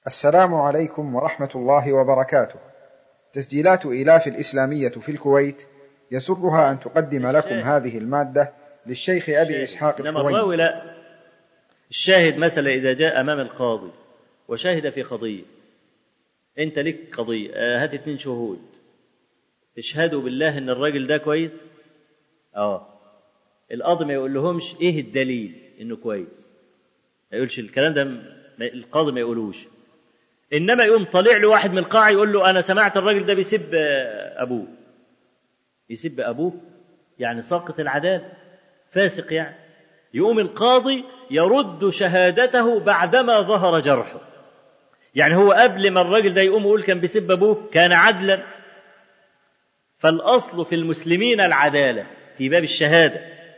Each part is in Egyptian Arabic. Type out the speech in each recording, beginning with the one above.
السلام عليكم ورحمة الله وبركاته. تسجيلات إيلاف الإسلامية في الكويت يسرها أن تقدم لكم هذه المادة للشيخ أبي إسحاق إنما الراوي لا الشاهد مثلا إذا جاء أمام القاضي وشاهد في قضية أنت لك قضية آه، هات اتنين شهود تشهدوا بالله إن الراجل ده كويس اه القاضي ما يقول لهمش ايه الدليل انه كويس ما يقولش الكلام ده القاضي ما يقولوش انما يقوم طالع له واحد من القاعه يقول له انا سمعت الراجل ده بيسب ابوه يسب ابوه يعني ساقط العداله فاسق يعني يقوم القاضي يرد شهادته بعدما ظهر جرحه يعني هو قبل ما الراجل ده يقوم يقول كان بيسب ابوه كان عدلا فالاصل في المسلمين العداله في باب الشهاده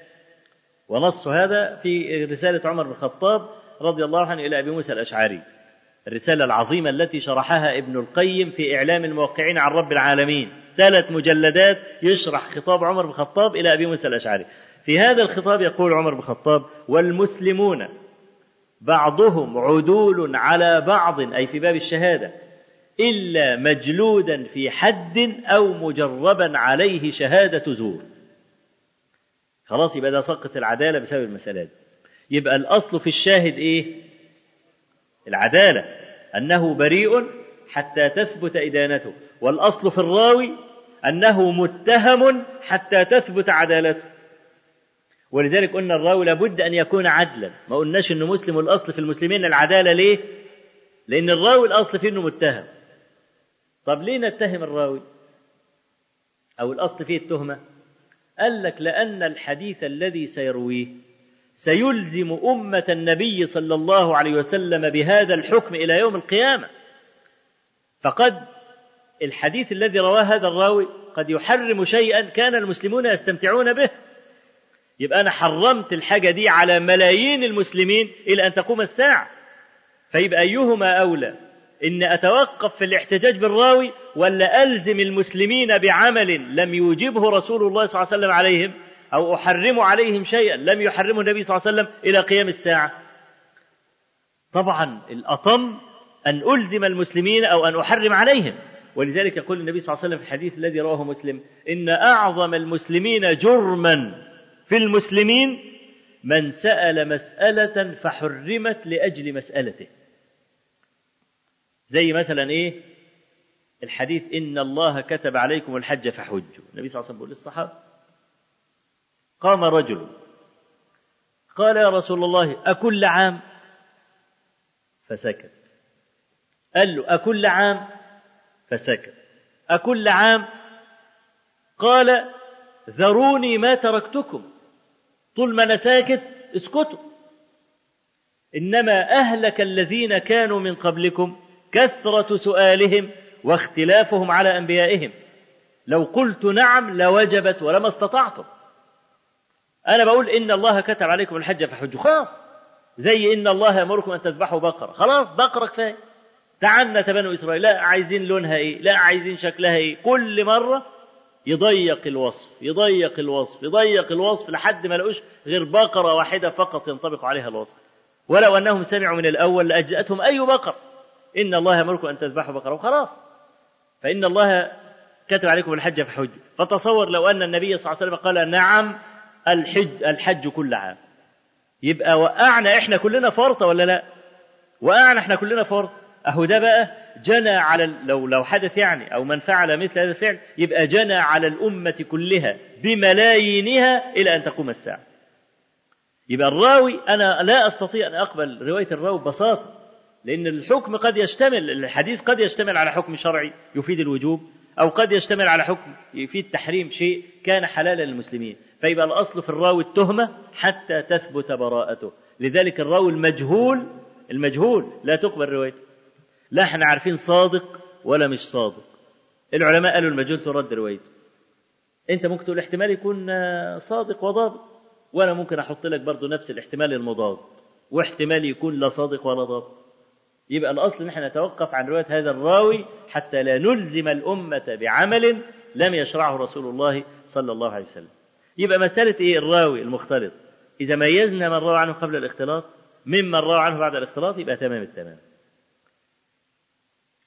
ونص هذا في رساله عمر بن الخطاب رضي الله عنه الى ابي موسى الاشعري الرسالة العظيمة التي شرحها ابن القيم في إعلام الموقعين عن رب العالمين ثلاث مجلدات يشرح خطاب عمر بن الخطاب إلى أبي موسى الأشعري في هذا الخطاب يقول عمر بن الخطاب والمسلمون بعضهم عدول على بعض أي في باب الشهادة إلا مجلودا في حد أو مجربا عليه شهادة زور خلاص يبقى ده سقط العدالة بسبب المسألة يبقى الأصل في الشاهد إيه العدالة أنه بريء حتى تثبت إدانته والأصل في الراوي أنه متهم حتى تثبت عدالته ولذلك قلنا الراوي لابد أن يكون عدلا ما قلناش أنه مسلم والأصل في المسلمين العدالة ليه لأن الراوي الأصل فيه أنه متهم طب ليه نتهم الراوي أو الأصل فيه التهمة قال لك لأن الحديث الذي سيرويه سيلزم أمة النبي صلى الله عليه وسلم بهذا الحكم إلى يوم القيامة فقد الحديث الذي رواه هذا الراوي قد يحرم شيئا كان المسلمون يستمتعون به يبقى أنا حرمت الحاجة دي على ملايين المسلمين إلى أن تقوم الساعة فيبقى أيهما أولى إن أتوقف في الاحتجاج بالراوي ولا ألزم المسلمين بعمل لم يوجبه رسول الله صلى الله عليه وسلم عليهم أو أحرم عليهم شيئا لم يحرمه النبي صلى الله عليه وسلم إلى قيام الساعة طبعا الأطم أن ألزم المسلمين أو أن أحرم عليهم ولذلك يقول النبي صلى الله عليه وسلم في الحديث الذي رواه مسلم إن أعظم المسلمين جرما في المسلمين من سأل مسألة فحرمت لأجل مسألته زي مثلا إيه الحديث إن الله كتب عليكم الحج فحجوا النبي صلى الله عليه وسلم بيقول للصحابة قام رجل قال يا رسول الله أكل عام فسكت قال له أكل عام فسكت أكل عام قال ذروني ما تركتكم طول ما أنا ساكت اسكتوا إنما أهلك الذين كانوا من قبلكم كثرة سؤالهم واختلافهم على أنبيائهم لو قلت نعم لوجبت ولما استطعتم أنا بقول إن الله كتب عليكم الحج فحجوا خلاص زي إن الله يأمركم أن تذبحوا بقرة خلاص بقرة كفاية تعنت بنو إسرائيل لا عايزين لونها إيه لا عايزين شكلها إيه كل مرة يضيق الوصف يضيق الوصف يضيق الوصف لحد ما لقوش غير بقرة واحدة فقط ينطبق عليها الوصف ولو أنهم سمعوا من الأول لأجزأتهم أي بقر إن الله يأمركم أن تذبحوا بقرة وخلاص فإن الله كتب عليكم الحج فحج فتصور لو أن النبي صلى الله عليه وسلم قال نعم الحج الحج كل عام يبقى وقعنا احنا كلنا فرطة ولا لا وقعنا احنا كلنا فرط اهو ده بقى جنى على لو لو حدث يعني او من فعل مثل هذا الفعل يبقى جنى على الامه كلها بملايينها الى ان تقوم الساعه يبقى الراوي انا لا استطيع ان اقبل روايه الراوي ببساطه لان الحكم قد يشتمل الحديث قد يشتمل على حكم شرعي يفيد الوجوب او قد يشتمل على حكم يفيد تحريم شيء كان حلالا للمسلمين فيبقى الأصل في الراوي التهمة حتى تثبت براءته لذلك الراوي المجهول المجهول لا تقبل روايته لا احنا عارفين صادق ولا مش صادق العلماء قالوا المجهول ترد روايته انت ممكن تقول احتمال يكون صادق وضابط وانا ممكن احط لك برضه نفس الاحتمال المضاد واحتمال يكون لا صادق ولا ضابط يبقى الاصل ان احنا نتوقف عن روايه هذا الراوي حتى لا نلزم الامه بعمل لم يشرعه رسول الله صلى الله عليه وسلم يبقى مسألة إيه الراوي المختلط إذا ميزنا من روى عنه قبل الاختلاط ممن روى عنه بعد الاختلاط يبقى تمام التمام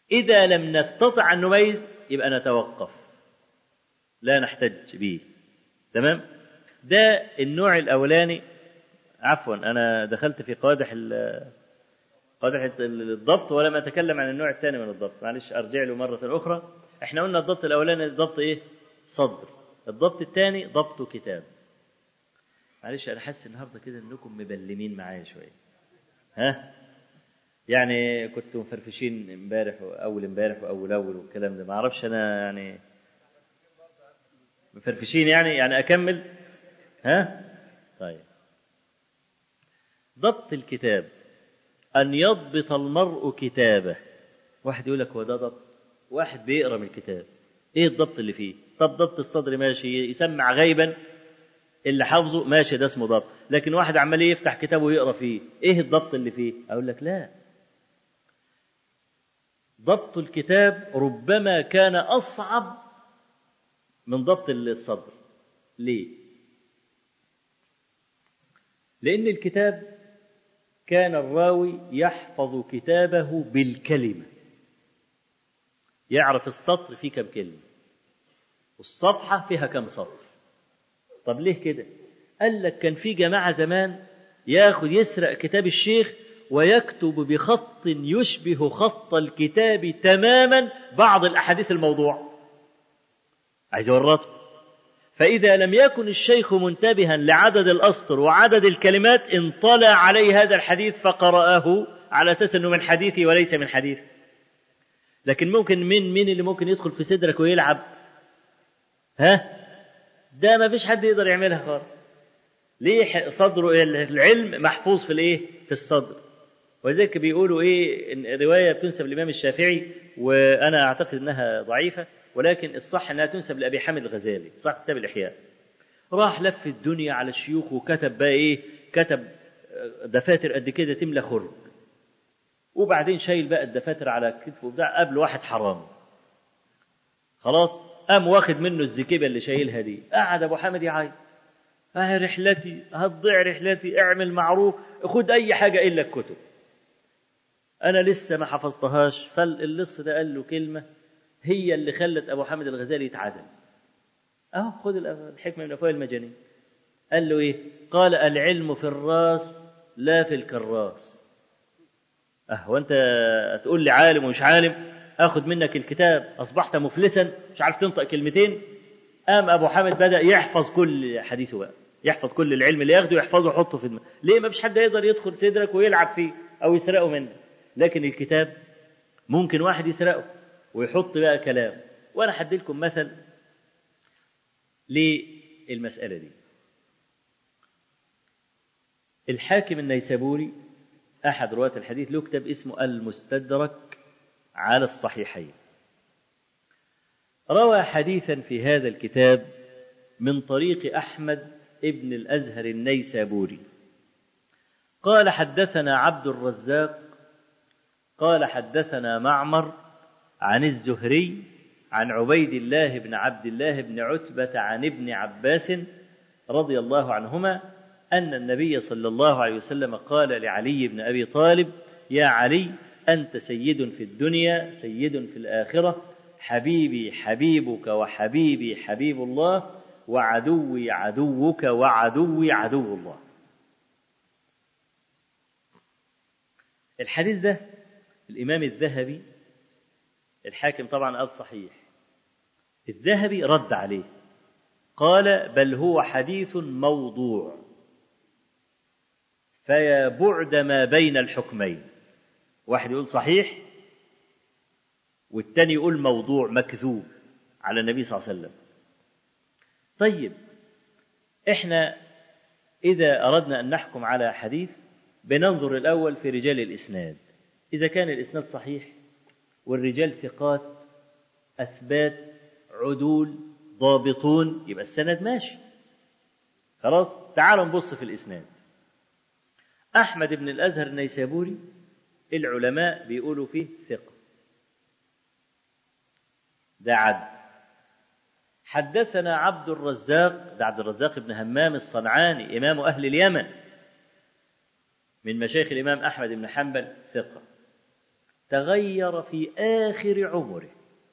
إذا لم نستطع أن نميز يبقى نتوقف لا نحتج به تمام ده النوع الأولاني عفوا أنا دخلت في قادح قادح الضبط ولم أتكلم عن النوع الثاني من الضبط معلش أرجع له مرة أخرى احنا قلنا الضبط الأولاني ضبط إيه صدر الضبط الثاني ضبط كتاب معلش أنا حاسس النهاردة كده إنكم مبلمين معايا شوية ها يعني كنتوا مفرفشين امبارح واول امبارح واول اول والكلام ده ما اعرفش انا يعني مفرفشين يعني يعني اكمل ها طيب ضبط الكتاب ان يضبط المرء كتابه واحد يقول لك هو ده ضبط واحد بيقرا من الكتاب ايه الضبط اللي فيه طب ضبط الصدر ماشي يسمع غيبا اللي حافظه ماشي ده اسمه ضبط لكن واحد عمال يفتح كتابه ويقرا فيه ايه الضبط اللي فيه اقول لك لا ضبط الكتاب ربما كان اصعب من ضبط الصدر ليه لان الكتاب كان الراوي يحفظ كتابه بالكلمه يعرف السطر فيه كم كلمه والصفحه فيها كم سطر طب ليه كده قال لك كان في جماعه زمان ياخد يسرق كتاب الشيخ ويكتب بخط يشبه خط الكتاب تماما بعض الاحاديث الموضوع عايز يورطه فاذا لم يكن الشيخ منتبها لعدد الاسطر وعدد الكلمات انطلع عليه هذا الحديث فقراه على اساس انه من حديثي وليس من حديث لكن ممكن من مين اللي ممكن يدخل في صدرك ويلعب ها ده ما فيش حد يقدر يعملها خالص ليه صدره العلم محفوظ في الايه في الصدر ولذلك بيقولوا ايه إن روايه بتنسب للامام الشافعي وانا اعتقد انها ضعيفه ولكن الصح انها تنسب لابي حامد الغزالي صاحب كتاب الاحياء راح لف الدنيا على الشيوخ وكتب بقى ايه كتب دفاتر قد كده تملى خرج وبعدين شايل بقى الدفاتر على كتفه بتاع قبل واحد حرام خلاص قام واخد منه الزكيبه اللي شايلها دي قعد ابو حامد يعيط اه رحلتي هتضيع رحلتي اعمل معروف خد اي حاجه الا الكتب انا لسه ما حفظتهاش فاللص ده قال له كلمه هي اللي خلت ابو حامد الغزالي يتعدل اهو خد الحكمه من افواه المجانين قال له ايه قال العلم في الراس لا في الكراس اه وانت تقول لي عالم ومش عالم اخذ منك الكتاب اصبحت مفلسا مش عارف تنطق كلمتين قام ابو حامد بدا يحفظ كل حديثه بقى يحفظ كل العلم اللي ياخده يحفظه ويحطه في دماغه ليه ما فيش حد يقدر يدخل صدرك ويلعب فيه او يسرقه منك لكن الكتاب ممكن واحد يسرقه ويحط بقى كلام وانا هدي لكم مثل للمساله دي الحاكم النيسابوري احد رواه الحديث له كتاب اسمه المستدرك على الصحيحين روى حديثا في هذا الكتاب من طريق احمد ابن الازهر النيسابوري قال حدثنا عبد الرزاق قال حدثنا معمر عن الزهري عن عبيد الله بن عبد الله بن عتبة عن ابن عباس رضي الله عنهما أن النبي صلى الله عليه وسلم قال لعلي بن أبي طالب يا علي أنت سيد في الدنيا سيد في الآخرة حبيبي حبيبك وحبيبي حبيب الله وعدوي عدوك وعدوي عدو الله الحديث ده الإمام الذهبي الحاكم طبعا قال صحيح الذهبي رد عليه قال بل هو حديث موضوع فيا بعد ما بين الحكمين واحد يقول صحيح والتاني يقول موضوع مكذوب على النبي صلى الله عليه وسلم طيب احنا اذا اردنا ان نحكم على حديث بننظر الاول في رجال الاسناد اذا كان الاسناد صحيح والرجال ثقات اثبات عدول ضابطون يبقى السند ماشي خلاص تعالوا نبص في الاسناد احمد بن الازهر النيسابوري العلماء بيقولوا فيه ثقه ده عدل حدثنا عبد الرزاق ده عبد الرزاق بن همام الصنعاني إمام أهل اليمن من مشايخ الإمام أحمد بن حنبل ثقة تغير في آخر عمره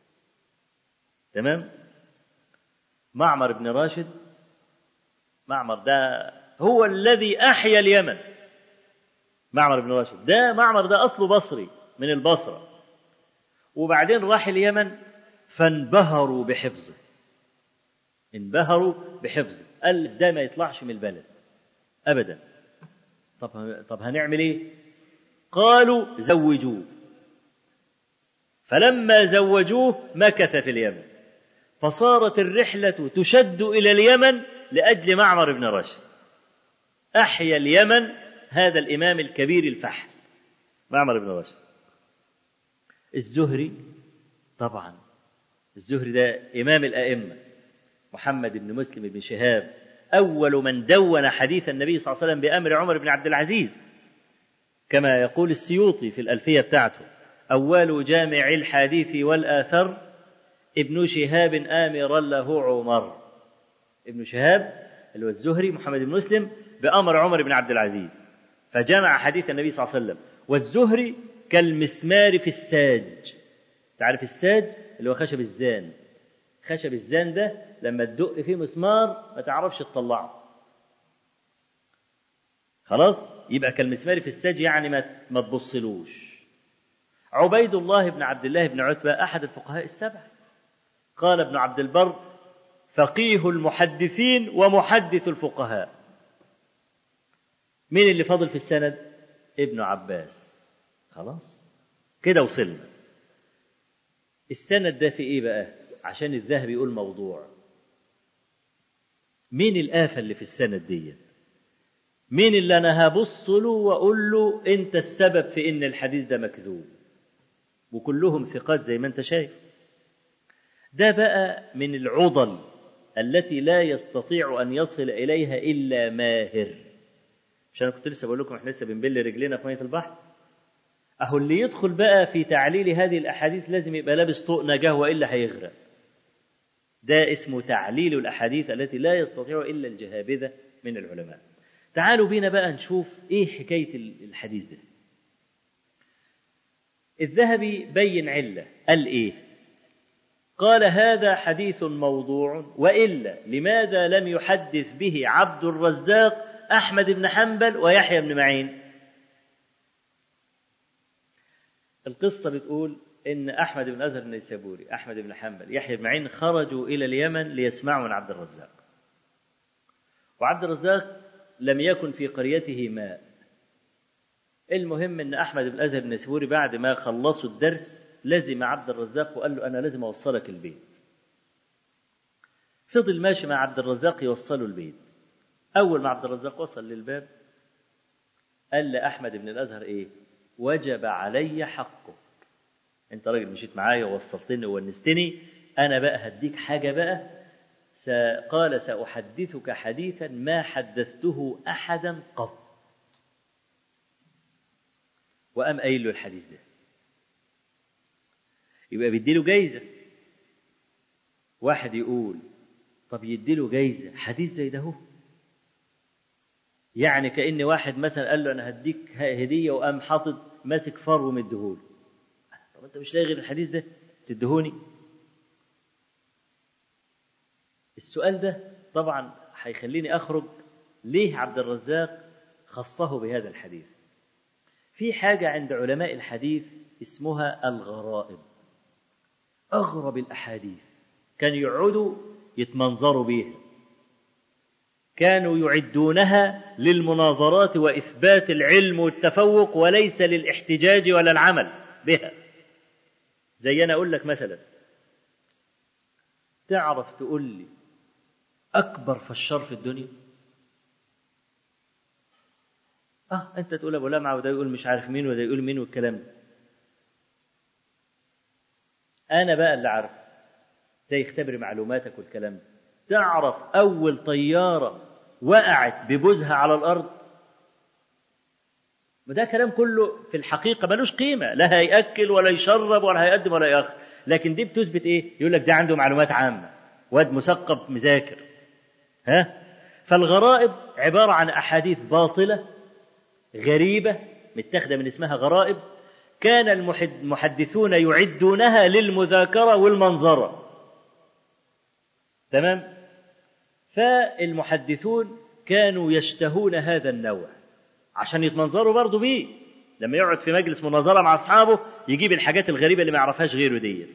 تمام معمر بن راشد معمر ده هو الذي أحيا اليمن معمر بن راشد ده معمر ده أصله بصري من البصرة وبعدين راح اليمن فانبهروا بحفظه انبهروا بحفظه قال ده ما يطلعش من البلد أبدا طب طب هنعمل إيه؟ قالوا زوجوه فلما زوجوه مكث في اليمن فصارت الرحلة تشد إلى اليمن لأجل معمر بن راشد أحيا اليمن هذا الإمام الكبير الفحل معمر بن راشد الزهري طبعا الزهري ده إمام الأئمة محمد بن مسلم بن شهاب أول من دون حديث النبي صلى الله عليه وسلم بأمر عمر بن عبد العزيز كما يقول السيوطي في الألفية بتاعته أول جامع الحديث والآثر ابن شهاب آمرا له عمر ابن شهاب اللي هو الزهري محمد بن مسلم بأمر عمر بن عبد العزيز فجمع حديث النبي صلى الله عليه وسلم والزهري كالمسمار في الساج تعرف الساج اللي هو خشب الزان خشب الزان ده لما تدق فيه مسمار ما تعرفش تطلعه خلاص يبقى كالمسمار في الساج يعني ما ما تبصلوش عبيد الله بن عبد الله بن عتبة أحد الفقهاء السبعة قال ابن عبد البر فقيه المحدثين ومحدث الفقهاء مين اللي فاضل في السند ابن عباس خلاص كده وصلنا السند ده في ايه بقى عشان الذهبي يقول موضوع مين الآفة اللي في السند دي مين اللي أنا هبص له وأقول له أنت السبب في إن الحديث ده مكذوب وكلهم ثقات زي ما أنت شايف ده بقى من العضل التي لا يستطيع أن يصل إليها إلا ماهر مش أنا كنت لسه بقول لكم إحنا لسه بنبل رجلينا في مية البحر أهو اللي يدخل بقى في تعليل هذه الأحاديث لازم يبقى لابس طوق نجاه وإلا هيغرق ده اسمه تعليل الأحاديث التي لا يستطيع إلا الجهابذة من العلماء تعالوا بينا بقى نشوف إيه حكاية الحديث ده الذهبي بين علة قال إيه قال هذا حديث موضوع وإلا لماذا لم يحدث به عبد الرزاق أحمد بن حنبل ويحيى بن معين القصة بتقول إن أحمد بن أزهر النيسابوري أحمد بن حنبل يحيى بن معين خرجوا إلى اليمن ليسمعوا من عبد الرزاق وعبد الرزاق لم يكن في قريته ماء المهم ان احمد بن ازهر النسبوري بعد ما خلصوا الدرس لزم عبد الرزاق وقال له انا لازم اوصلك البيت فضل ماشي مع عبد الرزاق يوصله البيت اول ما عبد الرزاق وصل للباب قال لاحمد بن الازهر ايه وجب علي حقك انت راجل مشيت معايا ووصلتني وونستني انا بقى هديك حاجه بقى قال ساحدثك حديثا ما حدثته احدا قط وقام قايل له الحديث ده يبقى بيديله جايزة واحد يقول طب يديله جايزة حديث زي ده هو يعني كأن واحد مثلا قال له أنا هديك هدية وقام حاطط ماسك فرو مديهوله طب أنت مش لاقي غير الحديث ده تدهوني السؤال ده طبعا هيخليني أخرج ليه عبد الرزاق خصه بهذا الحديث في حاجة عند علماء الحديث اسمها الغرائب أغرب الأحاديث كانوا يقعدوا يتمنظروا بيها كانوا يعدونها للمناظرات وإثبات العلم والتفوق وليس للاحتجاج ولا العمل بها زي أنا أقول لك مثلا تعرف تقول لي أكبر فشار في الدنيا اه انت تقول ابو لمعه وده يقول مش عارف مين وده يقول مين والكلام ده انا بقى اللي عارف زي يختبر معلوماتك والكلام ده تعرف اول طياره وقعت ببوزها على الارض وده كلام كله في الحقيقه ملوش قيمه لا هياكل ولا يشرب ولا هيقدم ولا ياخر لكن دي بتثبت ايه يقول لك ده عنده معلومات عامه واد مثقف مذاكر ها فالغرائب عباره عن احاديث باطله غريبة متاخدة من اسمها غرائب كان المحدثون يعدونها للمذاكرة والمنظرة تمام فالمحدثون كانوا يشتهون هذا النوع عشان يتمنظروا برضه بيه لما يقعد في مجلس مناظرة مع أصحابه يجيب الحاجات الغريبة اللي ما يعرفهاش غيره دي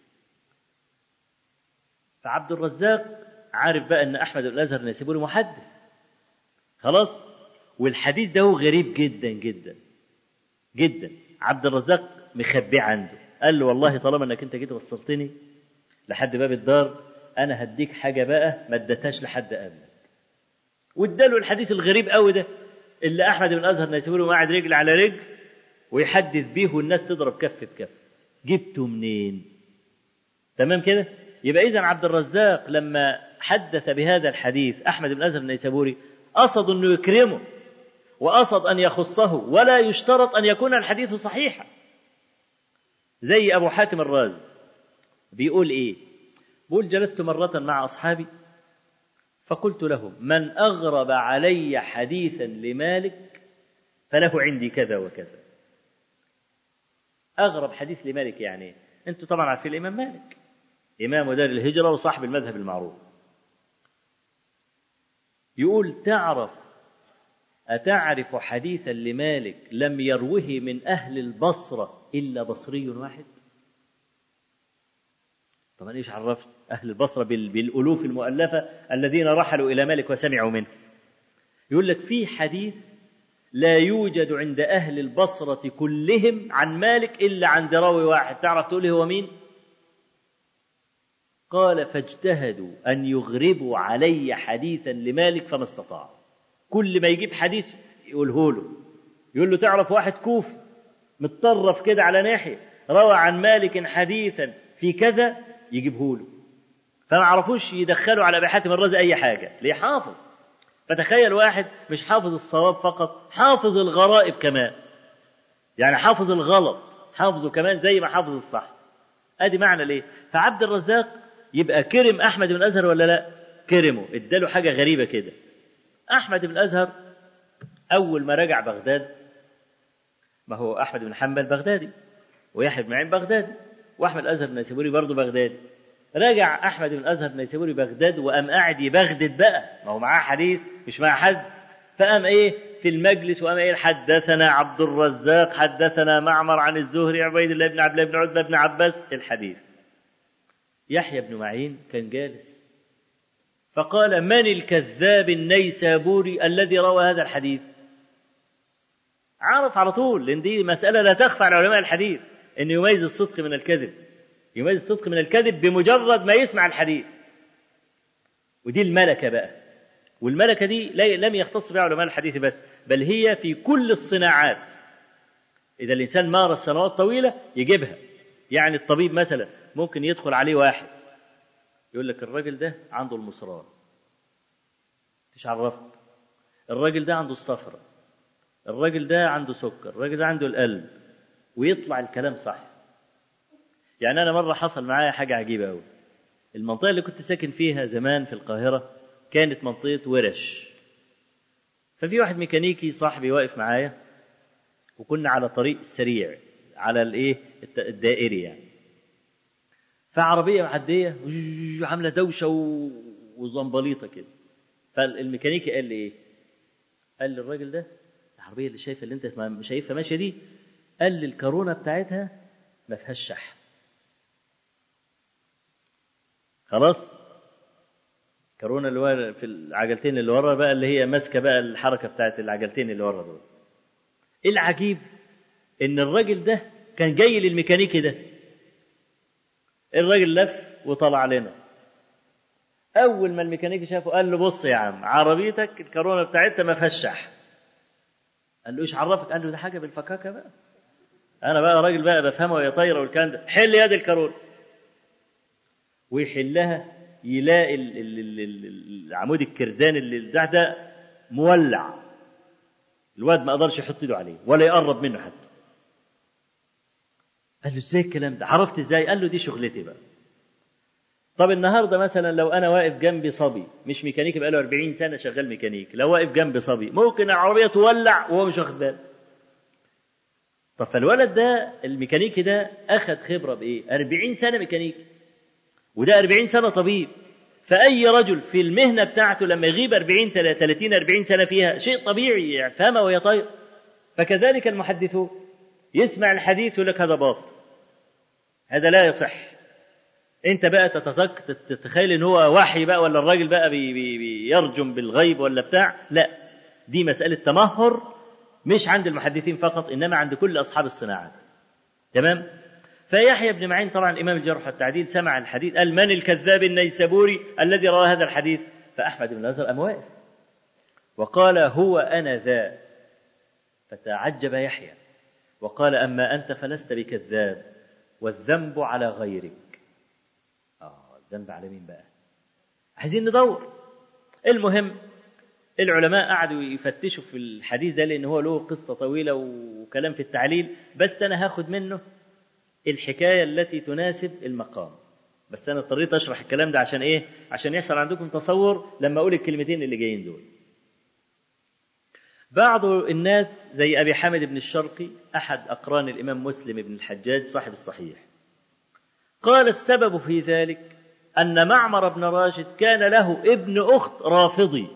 فعبد الرزاق عارف بقى ان احمد بن الازهر نسيبه محدث خلاص والحديث ده هو غريب جدا جدا جدا عبد الرزاق مخبيه عنده قال له والله طالما انك انت جيت وصلتني لحد باب الدار انا هديك حاجه بقى ما اديتهاش لحد قبلك واداله الحديث الغريب قوي ده اللي احمد بن الازهر نسيبه قاعد رجل على رجل ويحدث بيه والناس تضرب كف بكف جبته منين تمام كده يبقى اذا عبد الرزاق لما حدث بهذا الحديث احمد بن الازهر النيسابوري قصد انه يكرمه وقصد ان يخصه ولا يشترط ان يكون الحديث صحيحا زي ابو حاتم الرازي بيقول ايه بيقول جلست مره مع اصحابي فقلت لهم من اغرب علي حديثا لمالك فله عندي كذا وكذا اغرب حديث لمالك يعني انتوا طبعا عارفين الامام مالك امام دار الهجره وصاحب المذهب المعروف يقول تعرف أتعرف حديثا لمالك لم يروه من أهل البصرة إلا بصري واحد طبعا إيش عرفت أهل البصرة بالألوف المؤلفة الذين رحلوا إلى مالك وسمعوا منه يقول لك في حديث لا يوجد عند أهل البصرة كلهم عن مالك إلا عند راوي واحد تعرف تقول هو مين قال فاجتهدوا أن يغربوا علي حديثا لمالك فما استطاعوا كل ما يجيب حديث يقوله له يقول له تعرف واحد كوفي متطرف كده على ناحية روى عن مالك حديثا في كذا يجيبه له فما عرفوش يدخلوا على أبي حاتم الرازي أي حاجة ليه حافظ فتخيل واحد مش حافظ الصواب فقط حافظ الغرائب كمان يعني حافظ الغلط حافظه كمان زي ما حافظ الصح ادي معنى ليه فعبد الرزاق يبقى كرم احمد بن الازهر ولا لا كرمه اداله حاجه غريبه كده احمد بن الازهر اول ما رجع بغداد ما هو احمد بن حنبل بغدادي ويحيى بن معين بغدادي واحمد الازهر النيسابوري برضه بغدادي رجع احمد بن الازهر النيسابوري بغداد وقام قاعد يبغدد بقى ما هو معاه حديث مش معاه حد فقام ايه في المجلس وقام ايه حدثنا عبد الرزاق حدثنا معمر عن الزهري عبيد الله بن عبد الله بن عتبه بن عباس الحديث يحيى بن معين كان جالس فقال من الكذاب النيسابوري الذي روى هذا الحديث عرف على طول لان دي مساله لا تخفى على علماء الحديث ان يميز الصدق من الكذب يميز الصدق من الكذب بمجرد ما يسمع الحديث ودي الملكه بقى والملكه دي لم يختص بها علماء الحديث بس بل هي في كل الصناعات اذا الانسان مارس سنوات طويله يجيبها يعني الطبيب مثلا ممكن يدخل عليه واحد يقول لك الراجل ده عنده المصران مش عرفت الراجل ده عنده الصفرة الراجل ده عنده سكر الراجل ده عنده القلب ويطلع الكلام صح يعني أنا مرة حصل معايا حاجة عجيبة أوي المنطقة اللي كنت ساكن فيها زمان في القاهرة كانت منطقة ورش ففي واحد ميكانيكي صاحبي واقف معايا وكنا على طريق سريع على الايه الدائري يعني فعربيه معديه عامله دوشه وزنبليطه كده فالميكانيكي قال لي ايه؟ قال لي الراجل ده العربيه اللي شايفه اللي انت شايفها ماشيه دي قال لي الكورونا بتاعتها ما فيهاش شحن خلاص كورونا اللي هو في العجلتين اللي ورا بقى اللي هي ماسكه بقى الحركه بتاعت العجلتين اللي ورا دول العجيب ان الراجل ده كان جاي للميكانيكي ده الراجل لف وطلع لنا اول ما الميكانيكي شافه قال له بص يا عم عربيتك الكورونا بتاعتها ما فيهاش شحن قال له ايش عرفك قال له ده حاجه بالفكاكه بقى انا بقى راجل بقى بفهمه يا طايره والكلام ده حل يد الكورونا ويحلها يلاقي العمود الكردان اللي ده ده مولع الواد ما قدرش يحط ايده عليه ولا يقرب منه حتى قال له ازاي الكلام ده عرفت ازاي قال له دي شغلتي بقى طب النهارده مثلا لو انا واقف جنبي صبي مش ميكانيكي بقاله 40 سنه شغال ميكانيكي لو واقف جنبي صبي ممكن العربيه تولع وهو مش واخد باله طب فالولد ده الميكانيكي ده أخذ خبرة بإيه؟ 40 سنة ميكانيكي وده 40 سنة طبيب فأي رجل في المهنة بتاعته لما يغيب 40 30 40 سنة فيها شيء طبيعي يفهمها وهي طاير فكذلك المحدثون يسمع الحديث يقول لك هذا باطل هذا لا يصح انت بقى تتذكر تتخيل ان هو وحي بقى ولا الراجل بقى بي بي بيرجم بالغيب ولا بتاع لا دي مسألة تمهر مش عند المحدثين فقط انما عند كل اصحاب الصناعات تمام فيحيى بن معين طبعا امام الجرح والتعديل سمع الحديث قال من الكذاب النيسابوري الذي روى هذا الحديث فاحمد بن الازهر قام واقف وقال هو انا ذا فتعجب يحيى وقال اما انت فلست بكذاب والذنب على غيرك اه الذنب على مين بقى عايزين ندور المهم العلماء قعدوا يفتشوا في الحديث ده لان هو له قصه طويله وكلام في التعليل بس انا هاخد منه الحكايه التي تناسب المقام بس انا اضطريت اشرح الكلام ده عشان ايه عشان يحصل عندكم تصور لما اقول الكلمتين اللي جايين دول بعض الناس زي ابي حامد بن الشرقي احد اقران الامام مسلم بن الحجاج صاحب الصحيح قال السبب في ذلك ان معمر بن راشد كان له ابن اخت رافضي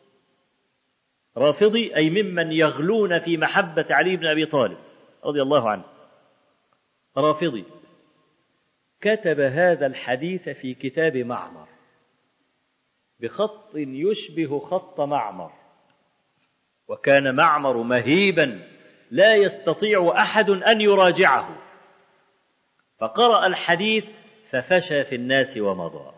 رافضي اي ممن يغلون في محبه علي بن ابي طالب رضي الله عنه رافضي كتب هذا الحديث في كتاب معمر بخط يشبه خط معمر وكان معمر مهيبا لا يستطيع احد ان يراجعه فقرا الحديث ففشى في الناس ومضى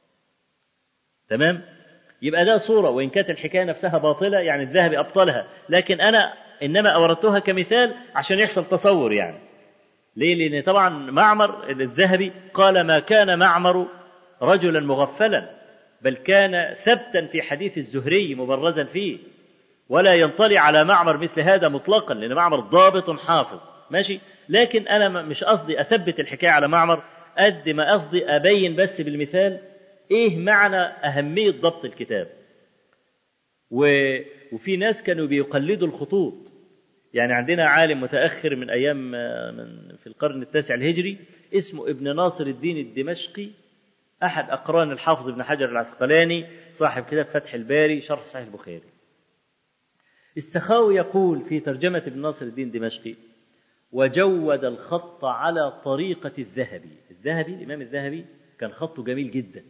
تمام يبقى ده صورة وإن كانت الحكاية نفسها باطلة يعني الذهبي أبطلها لكن أنا إنما أوردتها كمثال عشان يحصل تصور يعني ليه؟ لأن طبعا معمر الذهبي قال ما كان معمر رجلا مغفلا بل كان ثبتا في حديث الزهري مبرزا فيه ولا ينطلي على معمر مثل هذا مطلقا لأن معمر ضابط حافظ ماشي لكن أنا مش قصدي أثبت الحكاية على معمر قد ما قصدي أبين بس بالمثال إيه معنى أهمية ضبط الكتاب و... وفي ناس كانوا بيقلدوا الخطوط يعني عندنا عالم متأخر من أيام من في القرن التاسع الهجري اسمه ابن ناصر الدين الدمشقي أحد أقران الحافظ ابن حجر العسقلاني صاحب كتاب فتح الباري شرح صحيح البخاري السخاوي يقول في ترجمة ابن ناصر الدين الدمشقي وجود الخط على طريقة الذهبي الذهبي الإمام الذهبي كان خطه جميل جدا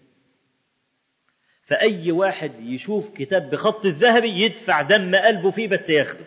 فأي واحد يشوف كتاب بخط الذهبي يدفع دم قلبه فيه بس ياخده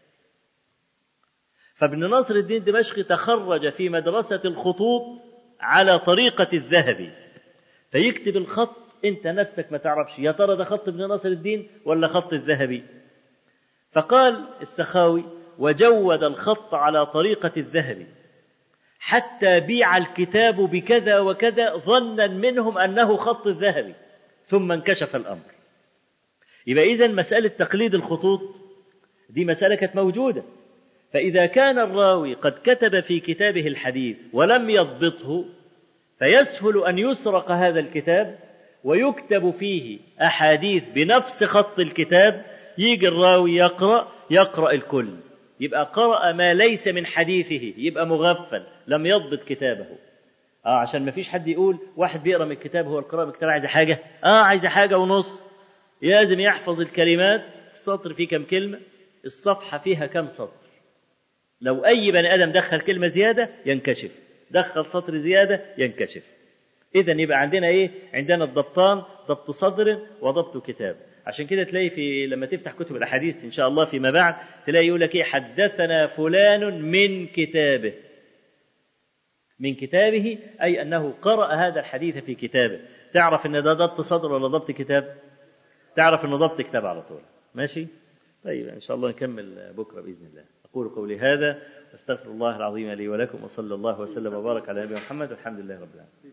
فابن ناصر الدين الدمشقي تخرج في مدرسة الخطوط على طريقة الذهبي فيكتب الخط انت نفسك ما تعرفش يا ترى ده خط ابن ناصر الدين ولا خط الذهبي فقال السخاوي وجود الخط على طريقة الذهبي حتى بيع الكتاب بكذا وكذا ظنا منهم أنه خط الذهبي ثم انكشف الأمر يبقى إذا مسألة تقليد الخطوط دي مسألة كانت موجودة فإذا كان الراوي قد كتب في كتابه الحديث ولم يضبطه فيسهل أن يسرق هذا الكتاب ويكتب فيه أحاديث بنفس خط الكتاب يجي الراوي يقرأ يقرأ الكل يبقى قرأ ما ليس من حديثه يبقى مغفل لم يضبط كتابه اه عشان ما فيش حد يقول واحد بيقرا من الكتاب هو القراءة من الكتاب عايز حاجة اه عايز حاجة ونص لازم يحفظ الكلمات السطر فيه كم كلمة الصفحة فيها كم سطر لو أي بني آدم دخل كلمة زيادة ينكشف دخل سطر زيادة ينكشف إذا يبقى عندنا إيه؟ عندنا الضبطان ضبط صدر وضبط كتاب عشان كده تلاقي في لما تفتح كتب الأحاديث إن شاء الله فيما بعد تلاقي يقول لك إيه حدثنا فلان من كتابه من كتابه أي أنه قرأ هذا الحديث في كتابه تعرف أن ده ضبط صدر ولا ضبط كتاب تعرف أنه ضبط كتاب على طول ماشي طيب إن شاء الله نكمل بكرة بإذن الله أقول قولي هذا أستغفر الله العظيم لي ولكم وصلى الله وسلم وبارك على نبينا محمد والحمد لله رب العالمين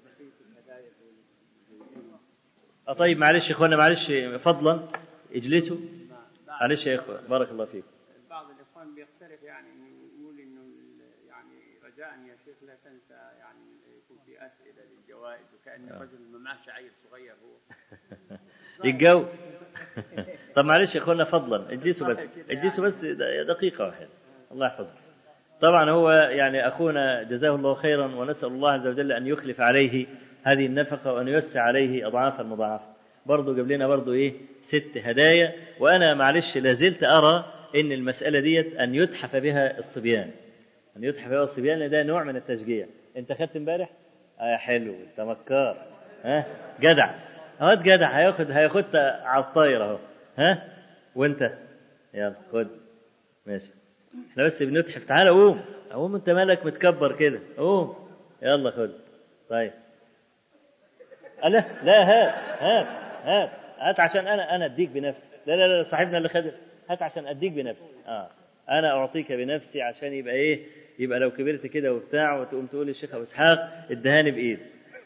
أه طيب معلش يا اخوانا معلش فضلا اجلسوا معلش يا اخوان بارك الله فيكم بعض الاخوان بيقترح يعني انه يقول انه يعني رجاء يا شيخ لا تنسى يعني يكون في اسئله للجوائز وكان الرجل ما معش عيل صغير هو يتجوز طب معلش يا اخوانا فضلا اجلسوا بس اجلسوا بس دقيقه واحده الله يحفظكم طبعا هو يعني أخونا جزاه الله خيرا ونسأل الله عز وجل أن يخلف عليه هذه النفقة وأن يوسع عليه أضعافا مضاعفة برضه جاب لنا برضه إيه ست هدايا وأنا معلش لازلت أرى إن المسألة ديت أن يتحف بها الصبيان أن يتحف بها الصبيان لأن ده نوع من التشجيع أنت خدت امبارح؟ آه حلو أنت مكار ها جدع اهو جدع هياخد هياخد على الطاير اهو ها وانت يلا خد ماشي احنا بس بنتحف تعالى قوم قوم انت مالك متكبر كده قوم يلا خد طيب لا لا هات هات هات هات عشان انا انا اديك بنفسي لا لا لا صاحبنا اللي خد هات عشان اديك بنفسي اه انا اعطيك بنفسي عشان يبقى ايه يبقى لو كبرت كده وبتاع وتقوم تقول للشيخ ابو اسحاق ادهاني بايد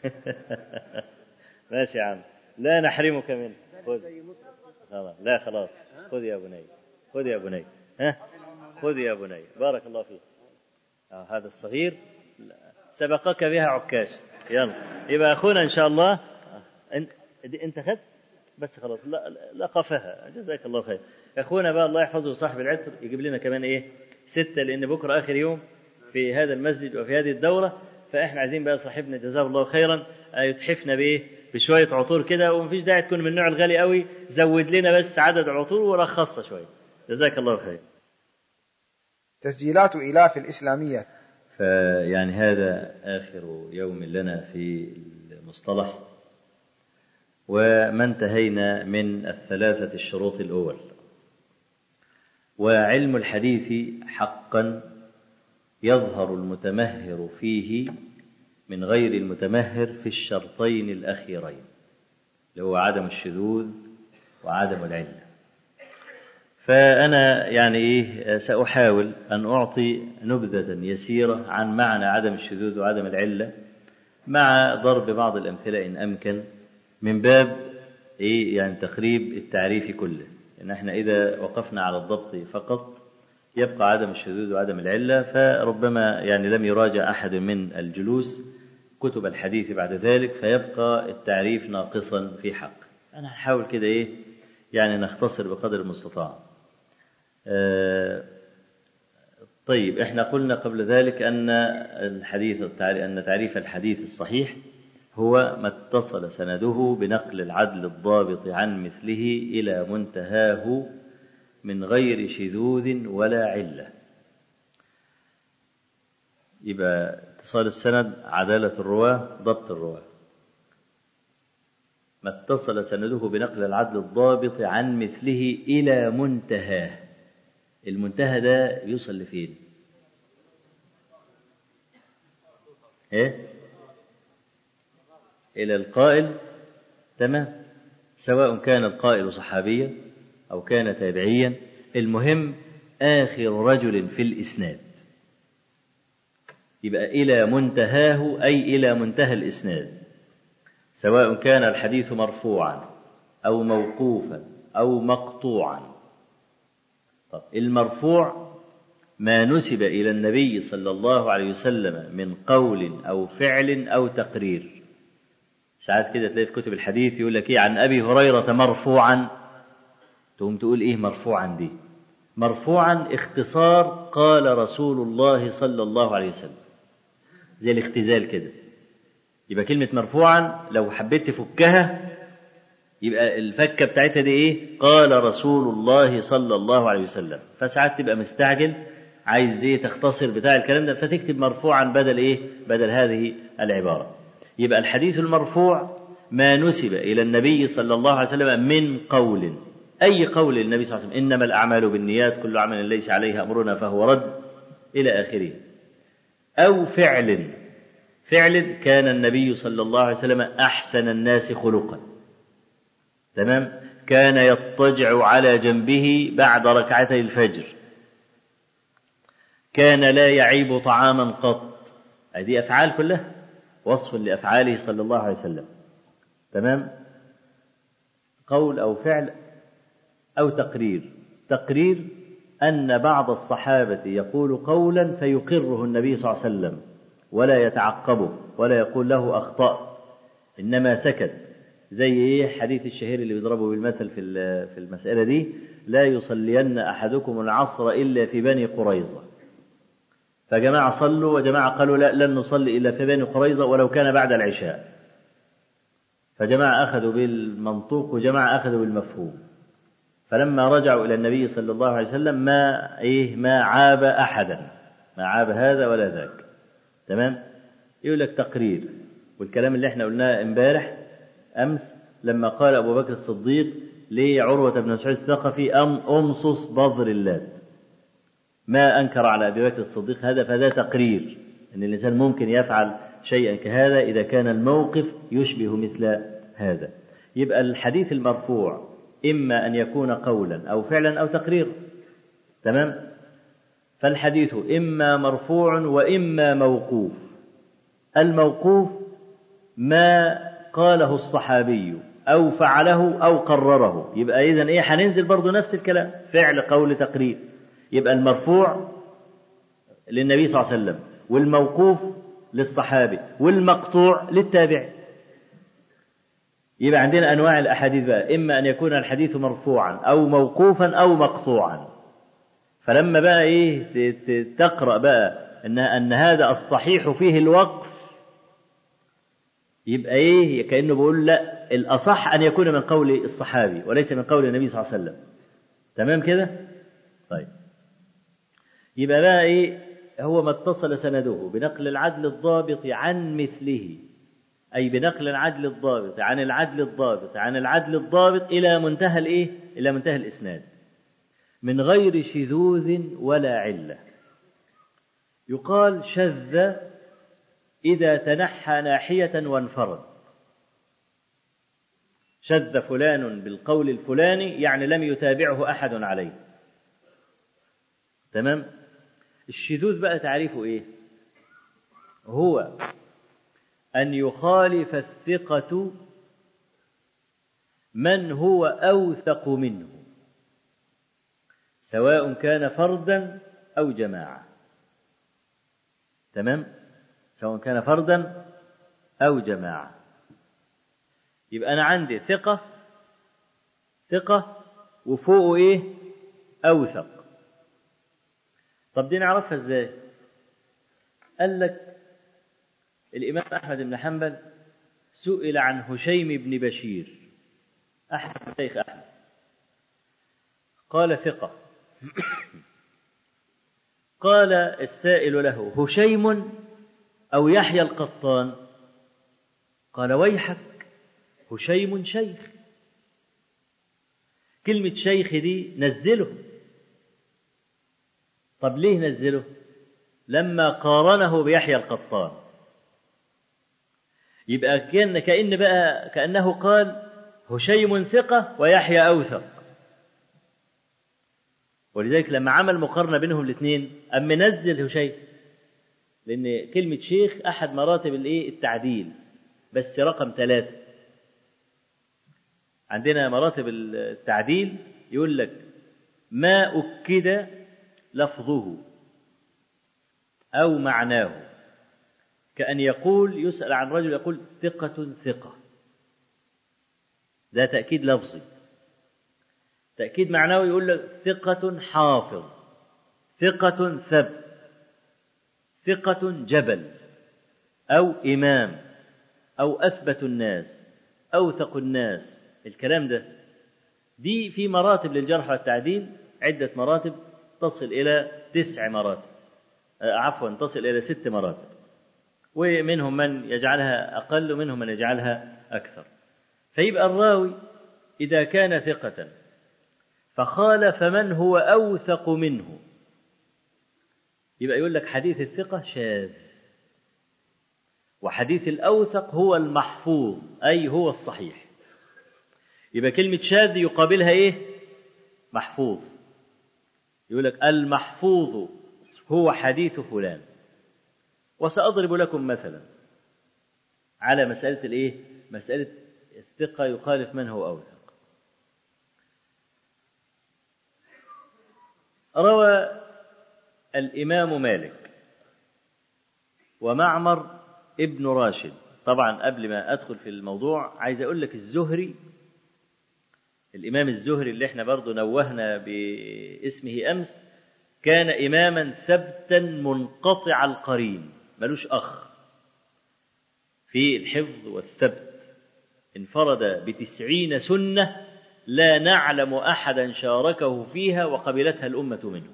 ماشي يا عم لا نحرمك منه خذ خلاص لا خلاص خذ يا بني خذ يا بني ها خذ يا بني بارك الله فيك آه هذا الصغير سبقك بها عكاش يلا يبقى اخونا ان شاء الله آه. انت خدت بس خلاص لا لقفها جزاك الله خير اخونا بقى الله يحفظه صاحب العطر يجيب لنا كمان ايه ستة لان بكره اخر يوم في هذا المسجد وفي هذه الدوره فاحنا عايزين بقى صاحبنا جزاه الله خيرا يتحفنا بايه بشويه عطور كده ومفيش داعي تكون من النوع الغالي قوي زود لنا بس عدد عطور ورخصها شويه جزاك الله خير تسجيلات إلاف الإسلامية فيعني هذا آخر يوم لنا في المصطلح وما انتهينا من الثلاثة الشروط الأول وعلم الحديث حقا يظهر المتمهر فيه من غير المتمهر في الشرطين الأخيرين اللي هو عدم الشذوذ وعدم العلة فأنا يعني إيه سأحاول أن أعطي نبذة يسيرة عن معنى عدم الشذوذ وعدم العلة مع ضرب بعض الأمثلة إن أمكن من باب إيه يعني تقريب التعريف كله إن إحنا إذا وقفنا على الضبط فقط يبقى عدم الشذوذ وعدم العلة فربما يعني لم يراجع أحد من الجلوس كتب الحديث بعد ذلك فيبقى التعريف ناقصا في حق أنا هحاول كده إيه يعني نختصر بقدر المستطاع آه طيب احنا قلنا قبل ذلك أن الحديث أن تعريف الحديث الصحيح هو ما اتصل سنده بنقل العدل الضابط عن مثله إلى منتهاه من غير شذوذ ولا علة يبقى اتصال السند عدالة الرواة ضبط الرواة ما اتصل سنده بنقل العدل الضابط عن مثله إلى منتهاه المنتهى ده يوصل لفين ايه إلى القائل تمام سواء كان القائل صحابيا أو كان تابعيا المهم آخر رجل في الإسناد يبقى إلى منتهاه أي إلى منتهى الإسناد سواء كان الحديث مرفوعا أو موقوفا أو مقطوعا طب المرفوع ما نسب إلى النبي صلى الله عليه وسلم من قول أو فعل أو تقرير ساعات كده تلاقي في كتب الحديث يقول لك إيه عن أبي هريرة مرفوعا تقوم تقول إيه مرفوعا دي مرفوعا اختصار قال رسول الله صلى الله عليه وسلم زي الاختزال كده يبقى كلمة مرفوعا لو حبيت تفكها يبقى الفكة بتاعتها دي ايه قال رسول الله صلى الله عليه وسلم فساعات تبقى مستعجل عايز ايه تختصر بتاع الكلام ده فتكتب مرفوعا بدل ايه بدل هذه العبارة يبقى الحديث المرفوع ما نسب إلى النبي صلى الله عليه وسلم من قول أي قول للنبي صلى الله عليه وسلم إنما الأعمال بالنيات كل عمل ليس عليه أمرنا فهو رد إلى آخره أو فعل فعل كان النبي صلى الله عليه وسلم أحسن الناس خلقا تمام كان يضطجع على جنبه بعد ركعتي الفجر كان لا يعيب طعاما قط هذه أفعال كلها وصف لأفعاله صلى الله عليه وسلم تمام قول أو فعل أو تقرير تقرير أن بعض الصحابة يقول قولا فيقره النبي صلى الله عليه وسلم ولا يتعقبه ولا يقول له أخطأ إنما سكت زي إيه حديث الشهير اللي بيضربه بالمثل في في المسألة دي لا يصلين أحدكم العصر إلا في بني قريظة فجماعة صلوا وجماعة قالوا لا لن نصلي إلا في بني قريظة ولو كان بعد العشاء فجماعة أخذوا بالمنطوق وجماعة أخذوا بالمفهوم فلما رجعوا إلى النبي صلى الله عليه وسلم ما إيه ما عاب أحدا ما عاب هذا ولا ذاك تمام يقول لك تقرير والكلام اللي احنا قلناه امبارح أمس لما قال أبو بكر الصديق لعروة بن مسعود الثقفي أم أمصص بظر اللات ما أنكر على أبي بكر الصديق هذا فهذا تقرير أن الإنسان ممكن يفعل شيئا كهذا إذا كان الموقف يشبه مثل هذا يبقى الحديث المرفوع إما أن يكون قولا أو فعلا أو تقريرا تمام فالحديث إما مرفوع وإما موقوف الموقوف ما قاله الصحابي أو فعله أو قرره يبقى إذا إيه هننزل برضه نفس الكلام فعل قول تقرير يبقى المرفوع للنبي صلى الله عليه وسلم والموقوف للصحابي والمقطوع للتابع يبقى عندنا أنواع الأحاديث بقى إما أن يكون الحديث مرفوعا أو موقوفا أو مقطوعا فلما بقى إيه تقرأ بقى أن أن هذا الصحيح فيه الوقف يبقى إيه كأنه بيقول لا الأصح أن يكون من قول الصحابي وليس من قول النبي صلى الله عليه وسلم تمام كده؟ طيب يبقى بقى إيه هو ما اتصل سنده بنقل العدل الضابط عن مثله أي بنقل العدل الضابط عن العدل الضابط عن العدل الضابط إلى منتهى الإيه؟ إلى منتهى الإسناد من غير شذوذ ولا علة يقال شذ إذا تنحى ناحية وانفرد شذ فلان بالقول الفلاني يعني لم يتابعه أحد عليه تمام الشذوذ بقى تعريفه إيه هو أن يخالف الثقة من هو أوثق منه سواء كان فردا أو جماعة تمام سواء كان فردا أو جماعة يبقى أنا عندي ثقة ثقة وفوقه إيه أوثق طب دي نعرفها إزاي قال لك الإمام أحمد بن حنبل سئل عن هشيم بن بشير أحمد شيخ أحمد قال ثقة قال السائل له هشيم أو يحيى القطان قال ويحك هشيم شيخ كلمة شيخ دي نزله طب ليه نزله لما قارنه بيحيى القطان يبقى كان كأن بقى كأنه قال هشيم ثقة ويحيى أوثق ولذلك لما عمل مقارنة بينهم الاثنين أم منزل هشيم لأن كلمة شيخ أحد مراتب الإيه التعديل بس رقم ثلاثة عندنا مراتب التعديل يقول لك ما أكد لفظه أو معناه كأن يقول يسأل عن رجل يقول ثقة ثقة ده تأكيد لفظي تأكيد معنوي يقول لك ثقة حافظ ثقة ثبت ثقة جبل أو إمام أو أثبت الناس أوثق الناس الكلام ده دي في مراتب للجرح والتعديل عدة مراتب تصل إلى تسع مراتب عفوا تصل إلى ست مراتب ومنهم من يجعلها أقل ومنهم من يجعلها أكثر فيبقى الراوي إذا كان ثقة فخالف من هو أوثق منه يبقى يقول لك حديث الثقة شاذ وحديث الأوثق هو المحفوظ أي هو الصحيح يبقى كلمة شاذ يقابلها إيه محفوظ يقول لك المحفوظ هو حديث فلان وسأضرب لكم مثلا على مسألة الإيه مسألة الثقة يخالف من هو أوثق روى الإمام مالك ومعمر ابن راشد طبعا قبل ما أدخل في الموضوع عايز أقول لك الزهري الإمام الزهري اللي احنا برضو نوهنا باسمه أمس كان إماما ثبتا منقطع القرين ملوش أخ في الحفظ والثبت انفرد بتسعين سنة لا نعلم أحدا شاركه فيها وقبلتها الأمة منه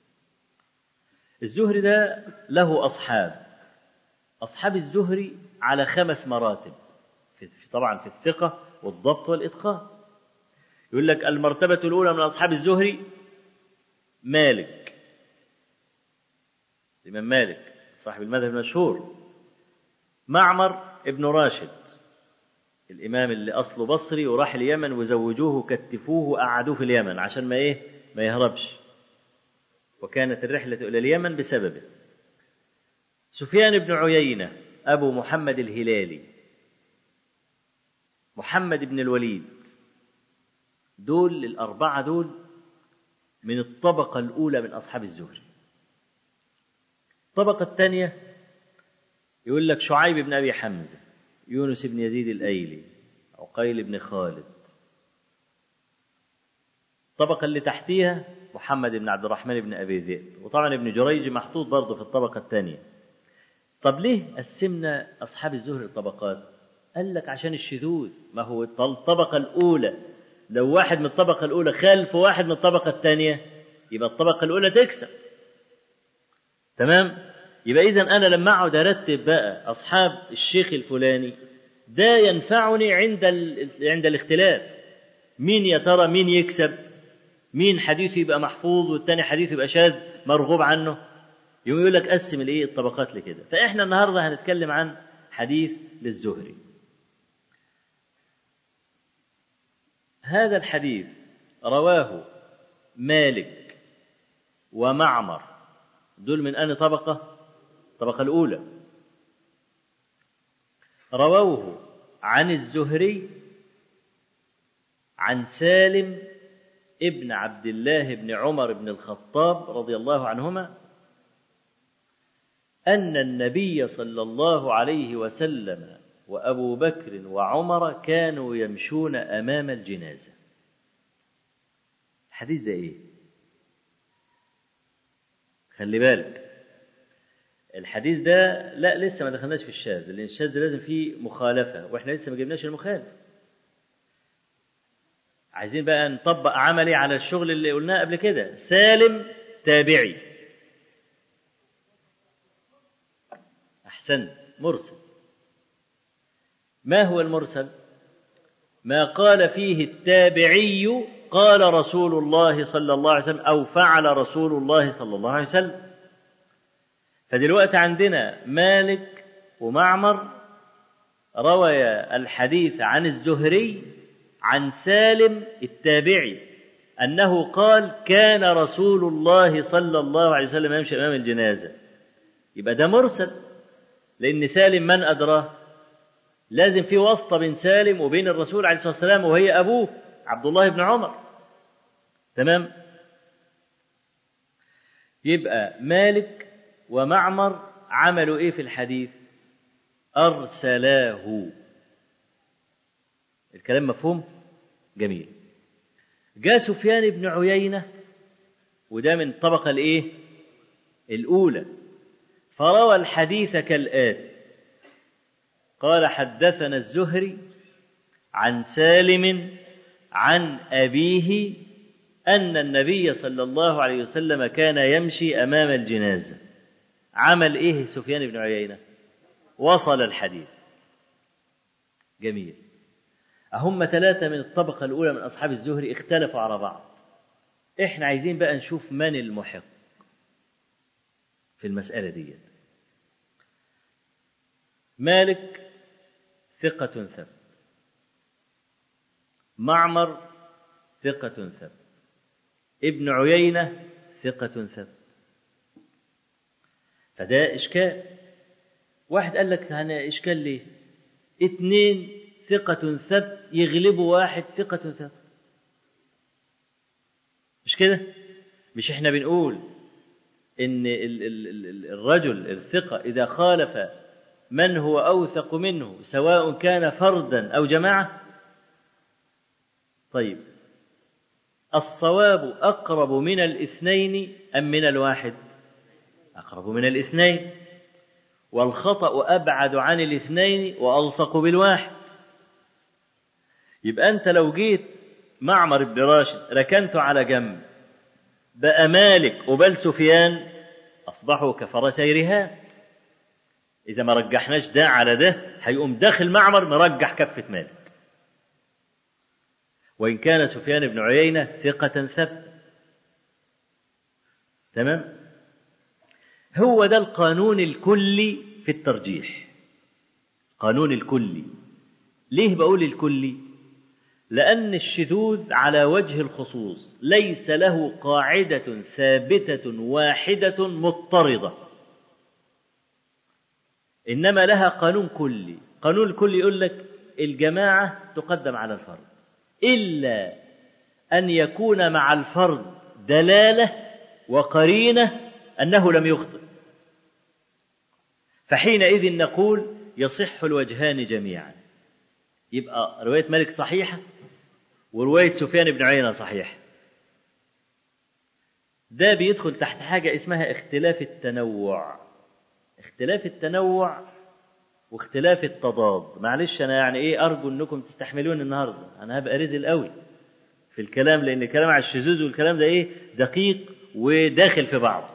الزهري ده له أصحاب أصحاب الزهري على خمس مراتب في طبعا في الثقة والضبط والإتقان يقول لك المرتبة الأولى من أصحاب الزهري مالك الإمام مالك صاحب المذهب المشهور معمر ابن راشد الإمام اللي أصله بصري وراح اليمن وزوجوه كتفوه وقعدوه في اليمن عشان ما إيه ما يهربش وكانت الرحلة إلى اليمن بسببه سفيان بن عيينة أبو محمد الهلالي محمد بن الوليد دول الأربعة دول من الطبقة الأولى من أصحاب الزهري الطبقة الثانية يقول لك شعيب بن أبي حمزة يونس بن يزيد الأيلي عقيل بن خالد الطبقة اللي تحتيها محمد بن عبد الرحمن بن أبي ذئب وطبعا ابن جريج محطوط برضه في الطبقة الثانية طب ليه قسمنا أصحاب الزهر الطبقات قال لك عشان الشذوذ ما هو الطبقة الأولى لو واحد من الطبقة الأولى خلف واحد من الطبقة الثانية يبقى الطبقة الأولى تكسب تمام يبقى إذا أنا لما أقعد أرتب بقى أصحاب الشيخ الفلاني ده ينفعني عند ال... عند الاختلاف مين يا ترى مين يكسب مين حديثه يبقى محفوظ والتاني حديثه يبقى شاذ مرغوب عنه يقوم يقول لك قسم الايه الطبقات لكده فاحنا النهارده هنتكلم عن حديث للزهري هذا الحديث رواه مالك ومعمر دول من أن طبقة الطبقة الأولى رووه عن الزهري عن سالم ابن عبد الله بن عمر بن الخطاب رضي الله عنهما أن النبي صلى الله عليه وسلم وأبو بكر وعمر كانوا يمشون أمام الجنازة الحديث ده إيه؟ خلي بالك الحديث ده لا لسه ما دخلناش في الشاذ لأن الشاذ لازم فيه مخالفة وإحنا لسه ما جبناش المخالف عايزين بقى نطبق عملي على الشغل اللي قلناه قبل كده سالم تابعي أحسنت مرسل ما هو المرسل ما قال فيه التابعي قال رسول الله صلى الله عليه وسلم او فعل رسول الله صلى الله عليه وسلم فدلوقتي عندنا مالك ومعمر روي الحديث عن الزهري عن سالم التابعي انه قال كان رسول الله صلى الله عليه وسلم يمشي امام الجنازه يبقى ده مرسل لان سالم من ادراه لازم في واسطة بين سالم وبين الرسول عليه الصلاة والسلام وهي أبوه عبد الله بن عمر تمام يبقى مالك ومعمر عملوا ايه في الحديث ارسلاه الكلام مفهوم جميل جاء سفيان بن عيينة وده من الطبقة الايه الاولى فروى الحديث كالآتي قال حدثنا الزهري عن سالم عن أبيه أن النبي صلى الله عليه وسلم كان يمشي أمام الجنازة عمل إيه سفيان بن عيينة وصل الحديث جميل أهم ثلاثة من الطبقة الأولى من أصحاب الزهري اختلفوا على بعض إحنا عايزين بقى نشوف من المحق في المسألة ديت مالك ثقة ثبت معمر ثقة ثبت ابن عيينة ثقة ثبت فده إشكال واحد قال لك أنا إشكال ليه اتنين ثقة ثبت يغلبوا واحد ثقة ثبت مش كده مش احنا بنقول ان الرجل الثقة إذا خالف من هو أوثق منه سواء كان فردا أو جماعة طيب الصواب أقرب من الاثنين أم من الواحد أقرب من الاثنين والخطأ أبعد عن الاثنين وألصق بالواحد يبقى أنت لو جيت معمر بن راشد ركنته على جنب بقى مالك وبل سفيان أصبحوا كفرسي رهان إذا ما رجحناش ده على ده هيقوم داخل معمر مرجح كفة مالك وإن كان سفيان بن عيينة ثقة ثبت تمام هو ده القانون الكلي في الترجيح قانون الكلي ليه بقول الكلي لأن الشذوذ على وجه الخصوص ليس له قاعدة ثابتة واحدة مضطردة إنما لها قانون كلي قانون الكلي يقول لك الجماعة تقدم على الفرد إلا أن يكون مع الفرد دلالة وقرينة أنه لم يخطئ فحينئذ نقول يصح الوجهان جميعا يبقى رواية مالك صحيحة ورواية سفيان بن عيينة صحيحة ده بيدخل تحت حاجة اسمها اختلاف التنوع اختلاف التنوع واختلاف التضاد معلش انا يعني ايه ارجو انكم تستحملون النهارده انا هبقى رزل قوي في الكلام لان الكلام على الشذوذ والكلام ده ايه دقيق وداخل في بعض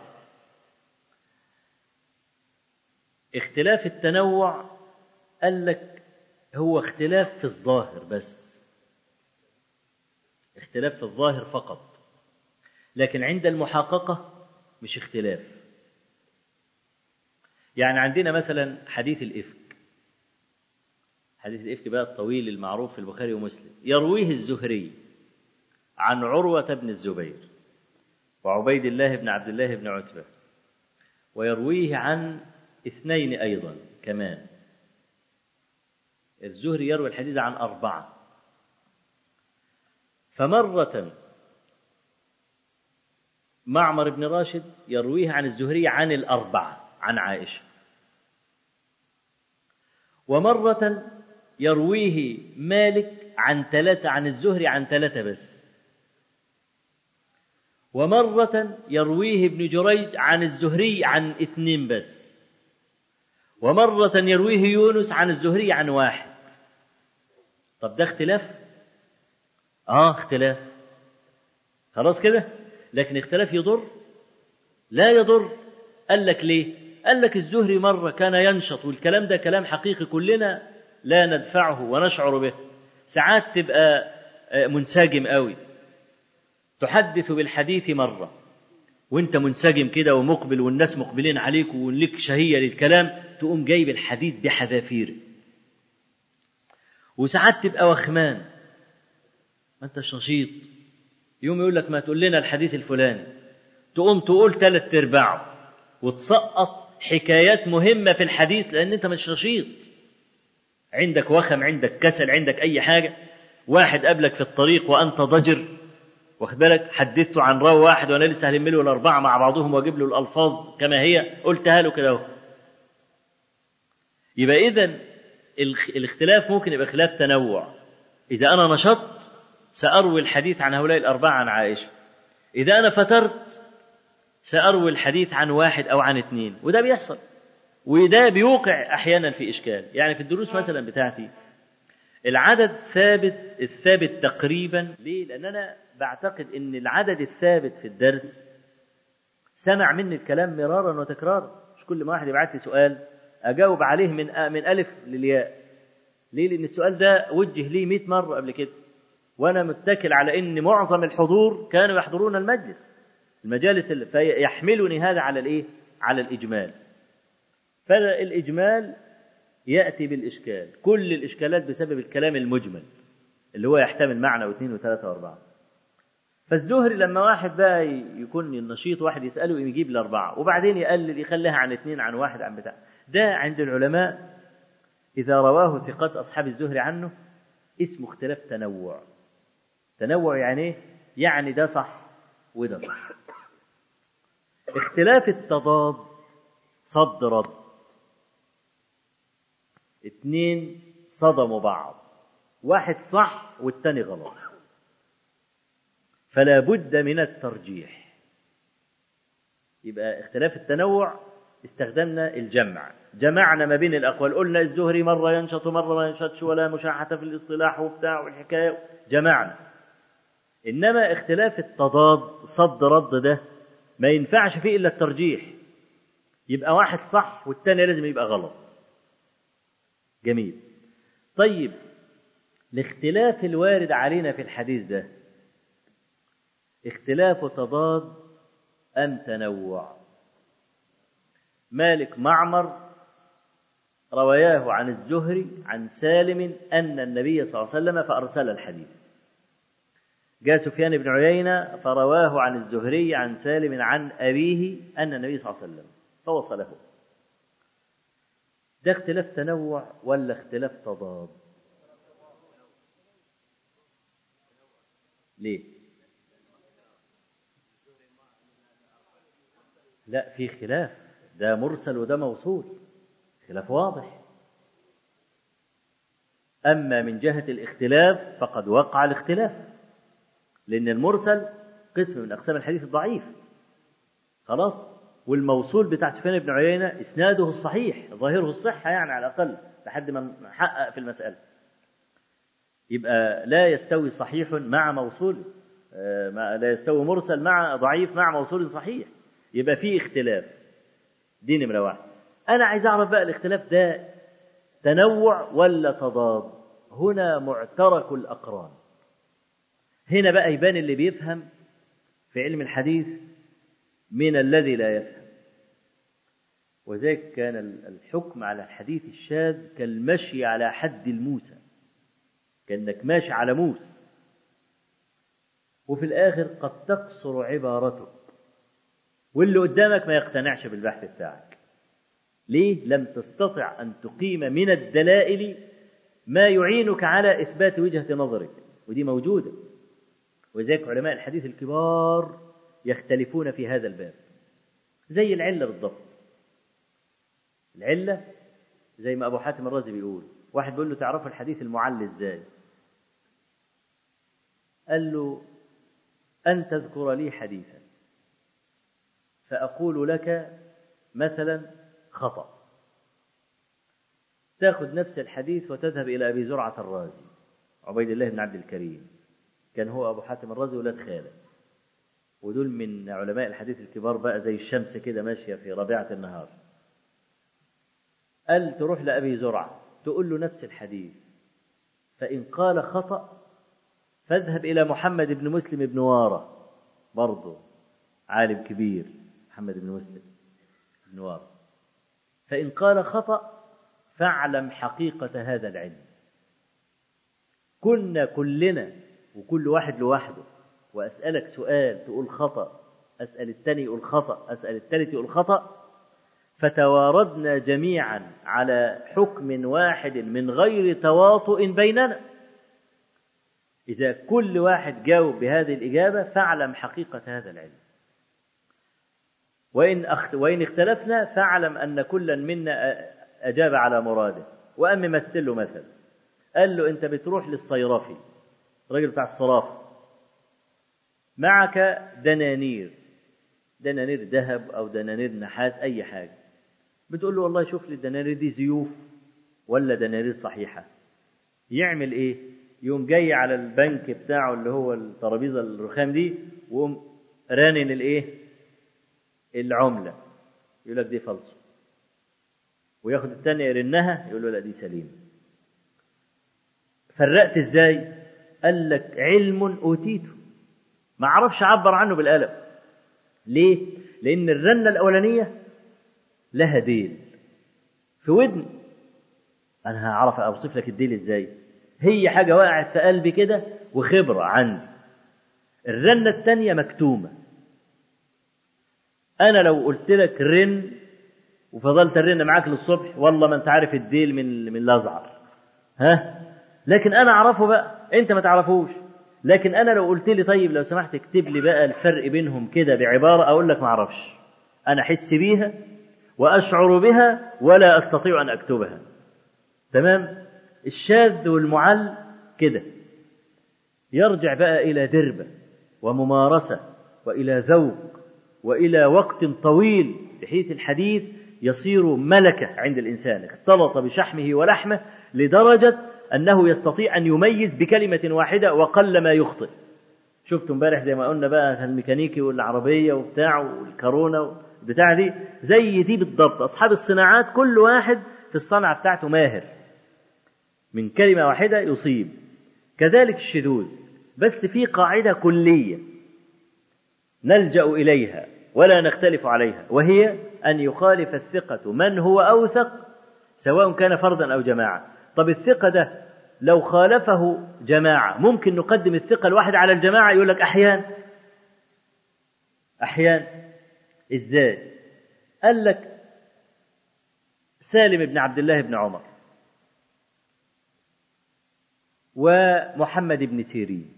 اختلاف التنوع قال لك هو اختلاف في الظاهر بس اختلاف في الظاهر فقط لكن عند المحققة مش اختلاف يعني عندنا مثلا حديث الإفك حديث الإفك بقى الطويل المعروف في البخاري ومسلم يرويه الزهري عن عروة بن الزبير وعبيد الله بن عبد الله بن عتبة ويرويه عن اثنين أيضا كمان الزهري يروي الحديث عن أربعة فمرة معمر بن راشد يرويه عن الزهري عن الأربعة عن عائشة ومرة يرويه مالك عن ثلاثة عن الزهري عن ثلاثة بس ومرة يرويه ابن جريج عن الزهري عن اثنين بس ومرة يرويه يونس عن الزهري عن واحد طب ده اختلاف اه اختلاف خلاص كده لكن اختلاف يضر لا يضر قال لك ليه قال لك الزهري مرة كان ينشط والكلام ده كلام حقيقي كلنا لا ندفعه ونشعر به ساعات تبقى منسجم قوي تحدث بالحديث مرة وانت منسجم كده ومقبل والناس مقبلين عليك ولك شهية للكلام تقوم جايب الحديث بحذافيره وساعات تبقى وخمان ما انتش نشيط يوم يقول لك ما تقول لنا الحديث الفلاني تقوم تقول ثلاث ارباعه وتسقط حكايات مهمه في الحديث لان انت مش نشيط عندك وخم عندك كسل عندك اي حاجه واحد قابلك في الطريق وانت ضجر واخد بالك حدثته عن راوي واحد وانا لسه هلم له الاربعه مع بعضهم واجيب له الالفاظ كما هي قلتها له كده اهو يبقى اذا الاختلاف ممكن يبقى خلاف تنوع اذا انا نشطت ساروي الحديث عن هؤلاء الاربعه عن عائشه اذا انا فترت ساروي الحديث عن واحد او عن اثنين وده بيحصل وده بيوقع احيانا في اشكال يعني في الدروس مثلا بتاعتي العدد ثابت الثابت تقريبا ليه لان انا بعتقد ان العدد الثابت في الدرس سمع مني الكلام مرارا وتكرارا مش كل ما واحد يبعت لي سؤال اجاوب عليه من من الف للياء ليه لان السؤال ده وجه لي 100 مره قبل كده وانا متكل على ان معظم الحضور كانوا يحضرون المجلس المجالس اللي فيحملني هذا على الايه على الاجمال فالاجمال ياتي بالاشكال كل الاشكالات بسبب الكلام المجمل اللي هو يحتمل معنى واثنين وثلاثه واربعه فالزهري لما واحد بقى يكون النشيط واحد يساله يجيب الاربعه وبعدين يقلل يخليها عن اثنين عن واحد عن بتاع ده عند العلماء اذا رواه ثقات اصحاب الزهري عنه اسمه اختلاف تنوع تنوع يعني ايه يعني ده صح وده صح اختلاف التضاد صد رد اتنين صدموا بعض واحد صح والتاني غلط فلا بد من الترجيح يبقى اختلاف التنوع استخدمنا الجمع جمعنا ما بين الأقوال قلنا الزهري مرة ينشط مرة ما ينشطش ولا مشاحة في الاصطلاح وبتاع والحكاية جمعنا إنما اختلاف التضاد صد رد ده ما ينفعش فيه إلا الترجيح يبقى واحد صح والتاني لازم يبقى غلط جميل طيب الاختلاف الوارد علينا في الحديث ده اختلاف تضاد أم تنوع مالك معمر رواياه عن الزهري عن سالم أن النبي صلى الله عليه وسلم فأرسل الحديث جاء سفيان بن عيينة فرواه عن الزهري عن سالم عن أبيه أن النبي صلى الله عليه وسلم فوصله ده اختلاف تنوع ولا اختلاف تضاد ليه لا في خلاف ده مرسل وده موصول خلاف واضح أما من جهة الاختلاف فقد وقع الاختلاف لأن المرسل قسم من أقسام الحديث الضعيف خلاص والموصول بتاع سفيان بن عيينة إسناده الصحيح ظاهره الصحة يعني على الأقل لحد ما نحقق في المسألة يبقى لا يستوي صحيح مع موصول لا يستوي مرسل مع ضعيف مع موصول صحيح يبقى في اختلاف دي نمرة واحد أنا عايز أعرف بقى الاختلاف ده تنوع ولا تضاد هنا معترك الأقران هنا بقى يبان اللي بيفهم في علم الحديث من الذي لا يفهم وذلك كان الحكم على الحديث الشاذ كالمشي على حد الموسى كأنك ماشي على موس وفي الآخر قد تقصر عبارتك واللي قدامك ما يقتنعش بالبحث بتاعك ليه لم تستطع أن تقيم من الدلائل ما يعينك على إثبات وجهة نظرك ودي موجودة وذلك علماء الحديث الكبار يختلفون في هذا الباب زي العلة بالضبط العلة زي ما أبو حاتم الرازي بيقول واحد بيقول له تعرفوا الحديث المعل ازاي قال له أن تذكر لي حديثا فأقول لك مثلا خطأ تأخذ نفس الحديث وتذهب إلى أبي زرعة الرازي عبيد الله بن عبد الكريم كان هو أبو حاتم الرازي ولاد خاله ودول من علماء الحديث الكبار بقى زي الشمس كده ماشية في ربيعة النهار قال تروح لأبي زرعة تقول له نفس الحديث فإن قال خطأ فاذهب إلى محمد بن مسلم بن وارة برضه عالم كبير محمد بن مسلم بن وارة فإن قال خطأ فاعلم حقيقة هذا العلم كنا كلنا وكل واحد لوحده وأسألك سؤال تقول خطأ أسأل الثاني يقول خطأ أسأل الثالث يقول خطأ فتواردنا جميعا على حكم واحد من غير تواطؤ بيننا إذا كل واحد جاوب بهذه الإجابة فاعلم حقيقة هذا العلم وإن, أخت... وإن اختلفنا فاعلم أن كلا منا أجاب على مراده وأم مثل له مثل قال له أنت بتروح للصيرفي الراجل بتاع الصرافة معك دنانير دنانير ذهب أو دنانير نحاس أي حاجة بتقول له والله شوف لي الدنانير دي زيوف ولا دنانير صحيحة يعمل إيه؟ يقوم جاي على البنك بتاعه اللي هو الترابيزة الرخام دي ويقوم رانن الإيه؟ العملة يقول لك دي فلسو وياخد الثانية يرنها يقول له لا دي سليمة فرقت ازاي؟ قال لك علم أوتيته ما عرفش عبر عنه بالقلم ليه؟ لأن الرنة الأولانية لها ديل في ودني أنا هعرف أوصف لك الديل إزاي هي حاجة وقعت في قلبي كده وخبرة عندي الرنة الثانية مكتومة أنا لو قلت لك رن وفضلت الرن معاك للصبح والله ما أنت عارف الديل من من الأزعر ها لكن أنا أعرفه بقى أنت ما تعرفوش لكن أنا لو قلت لي طيب لو سمحت اكتب لي بقى الفرق بينهم كده بعبارة أقول لك ما أعرفش أنا أحس بيها وأشعر بها ولا أستطيع أن أكتبها تمام الشاذ والمعل كده يرجع بقى إلى دربة وممارسة وإلى ذوق وإلى وقت طويل بحيث الحديث يصير ملكة عند الإنسان اختلط بشحمه ولحمه لدرجة أنه يستطيع أن يميز بكلمة واحدة وقل ما يخطئ شفتوا امبارح زي ما قلنا بقى الميكانيكي والعربية وبتاع والكورونا بتاع دي زي دي بالضبط أصحاب الصناعات كل واحد في الصنعة بتاعته ماهر من كلمة واحدة يصيب كذلك الشذوذ بس في قاعدة كلية نلجأ إليها ولا نختلف عليها وهي أن يخالف الثقة من هو أوثق سواء كان فردا أو جماعة طب الثقة ده لو خالفه جماعة ممكن نقدم الثقة الواحد على الجماعة يقول لك أحيان أحيان إزاي قال لك سالم بن عبد الله بن عمر ومحمد بن سيرين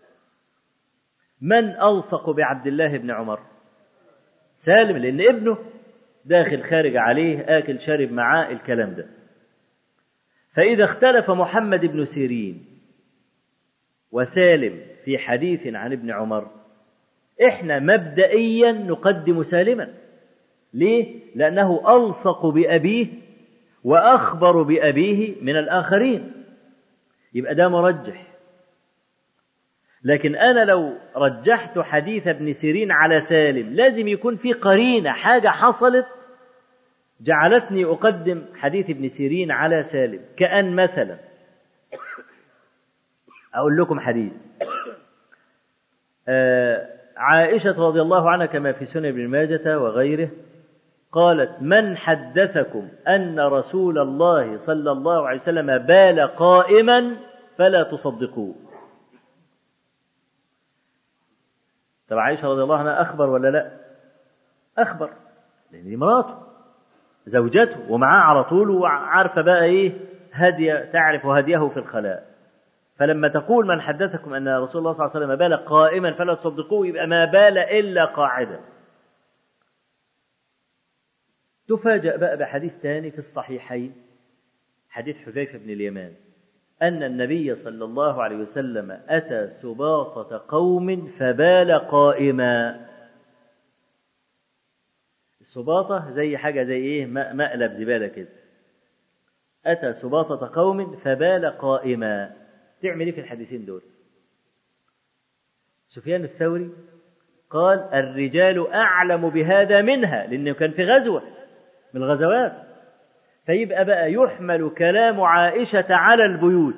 من ألصق بعبد الله بن عمر سالم لأن ابنه داخل خارج عليه آكل شارب معاه الكلام ده فإذا اختلف محمد بن سيرين وسالم في حديث عن ابن عمر احنا مبدئيا نقدم سالما ليه لانه الصق بابيه واخبر بابيه من الاخرين يبقى ده مرجح لكن انا لو رجحت حديث ابن سيرين على سالم لازم يكون في قرينه حاجه حصلت جعلتني اقدم حديث ابن سيرين على سالم كان مثلا اقول لكم حديث آه عائشه رضي الله عنها كما في سنن ابن ماجه وغيره قالت من حدثكم ان رسول الله صلى الله عليه وسلم بال قائما فلا تصدقوه طب عائشه رضي الله عنها اخبر ولا لا اخبر لان دي مراته زوجته ومعاه على طول وعارفه بقى ايه هدي تعرف هديه في الخلاء فلما تقول من حدثكم ان رسول الله صلى الله عليه وسلم بال قائما فلا تصدقوه يبقى ما بال الا قاعدا تفاجأ بقى بحديث ثاني في الصحيحين حديث حذيفة بن اليمان أن النبي صلى الله عليه وسلم أتى سباطة قوم فبال قائما السباطة زي حاجة زي إيه مقلب زبالة كده أتى سباطة قوم فبال قائما تعمل إيه في الحديثين دول سفيان الثوري قال الرجال أعلم بهذا منها لأنه كان في غزوة من الغزوات فيبقى بقى يحمل كلام عائشة على البيوت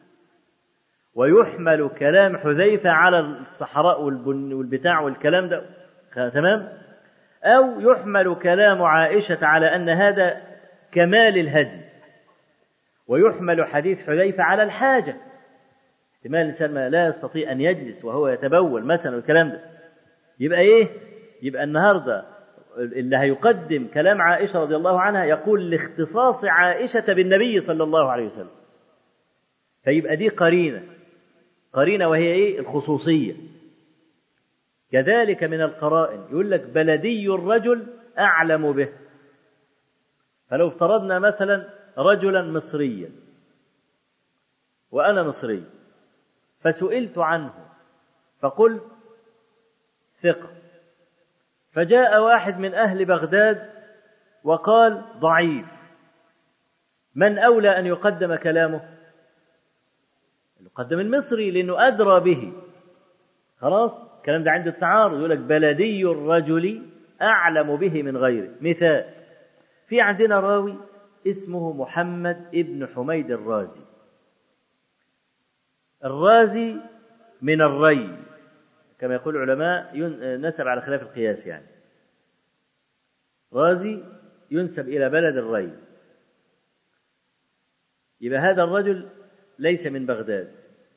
ويحمل كلام حذيفة على الصحراء والبتاع والكلام ده تمام أو يحمل كلام عائشة على أن هذا كمال الهدي ويحمل حديث حذيفة على الحاجة احتمال الإنسان ما لا يستطيع أن يجلس وهو يتبول مثلا والكلام ده يبقى إيه؟ يبقى النهارده اللي هيقدم كلام عائشة رضي الله عنها يقول لاختصاص عائشة بالنبي صلى الله عليه وسلم فيبقى دي قرينة قرينة وهي إيه الخصوصية كذلك من القرائن يقول لك بلدي الرجل أعلم به فلو افترضنا مثلا رجلا مصريا وأنا مصري فسئلت عنه فقلت ثقة فجاء واحد من أهل بغداد وقال ضعيف من أولى أن يقدم كلامه يقدم المصري لأنه أدرى به خلاص الكلام ده عند التعارض يقول لك بلدي الرجل أعلم به من غيره مثال في عندنا راوي اسمه محمد ابن حميد الرازي الرازي من الري كما يقول العلماء نسب على خلاف القياس يعني رازي ينسب إلى بلد الري يبقى هذا الرجل ليس من بغداد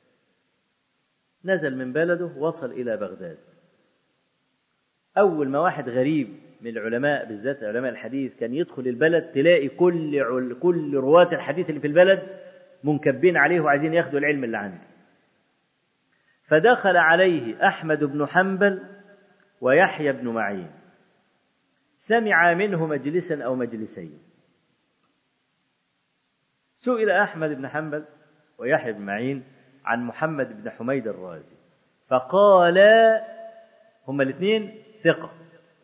نزل من بلده وصل إلى بغداد أول ما واحد غريب من العلماء بالذات علماء الحديث كان يدخل البلد تلاقي كل عل... كل رواة الحديث اللي في البلد منكبين عليه وعايزين ياخدوا العلم اللي عنده فدخل عليه احمد بن حنبل ويحيى بن معين سمع منه مجلسا او مجلسين سئل احمد بن حنبل ويحيى بن معين عن محمد بن حميد الرازي فقالا هما الاثنين ثقة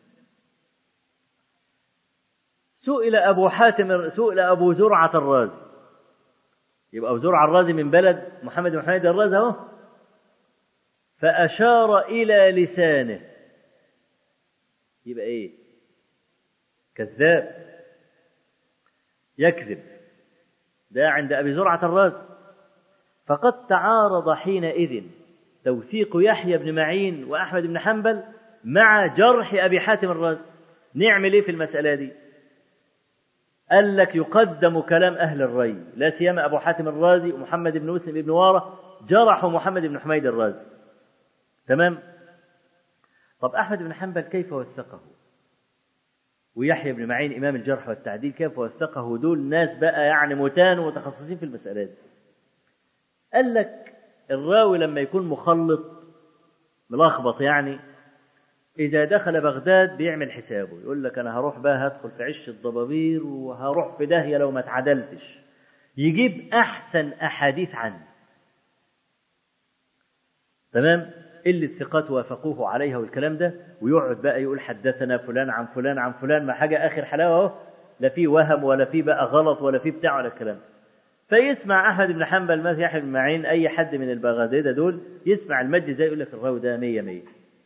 سئل أبو حاتم سئل أبو زرعة الرازي يبقى أبو زرعة الرازي من بلد محمد بن حميد الرازي أهو فأشار إلى لسانه يبقى إيه؟ كذاب يكذب ده عند أبي زرعة الرازي فقد تعارض حينئذ توثيق يحيى بن معين وأحمد بن حنبل مع جرح أبي حاتم الرازي نعمل إيه في المسألة دي قال لك يقدم كلام أهل الري لا سيما أبو حاتم الرازي ومحمد بن مسلم بن وارة جرحوا محمد بن حميد الرازي تمام طب أحمد بن حنبل كيف وثقه ويحيى بن معين إمام الجرح والتعديل كيف وثقه دول ناس بقى يعني متان ومتخصصين في المسألة دي قال لك الراوي لما يكون مخلط ملخبط يعني إذا دخل بغداد بيعمل حسابه يقول لك أنا هروح بقى هدخل في عش الضبابير وهروح في داهية لو ما اتعدلتش يجيب أحسن أحاديث عنه تمام اللي الثقات وافقوه عليها والكلام ده ويقعد بقى يقول حدثنا فلان عن فلان عن فلان ما حاجة آخر حلاوة أهو لا في وهم ولا في بقى غلط ولا في بتاع ولا الكلام فيسمع أحمد بن حنبل مثلا يحيى بن معين أي حد من البغادية دول يسمع المجد زي يقول لك الراوي ده مية مية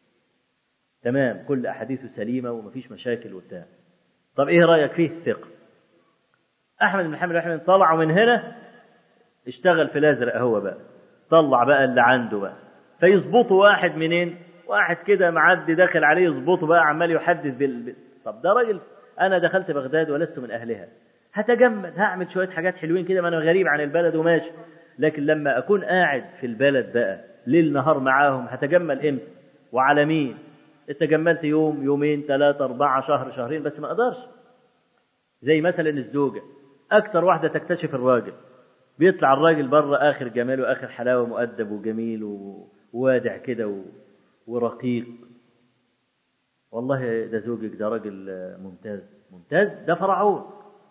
تمام كل أحاديثه سليمة ومفيش مشاكل وبتاع طب إيه رأيك فيه ثقة أحمد بن حنبل أحمد طلعوا من هنا اشتغل في الأزرق هو بقى طلع بقى اللي عنده بقى فيظبطوا واحد منين واحد كده معدي داخل عليه يظبطه بقى عمال يحدث بال طب ده راجل انا دخلت بغداد ولست من اهلها هتجمل هعمل شويه حاجات حلوين كده ما انا غريب عن البلد وماشي لكن لما اكون قاعد في البلد بقى ليل نهار معاهم هتجمل امتى وعلى مين اتجملت يوم يومين ثلاثة أربعة شهر شهرين بس ما أقدرش زي مثلا الزوجة أكتر واحدة تكتشف الراجل بيطلع الراجل بره آخر جمال وآخر حلاوة مؤدب وجميل ووادع كده و... ورقيق والله ده زوجك ده راجل ممتاز ممتاز ده فرعون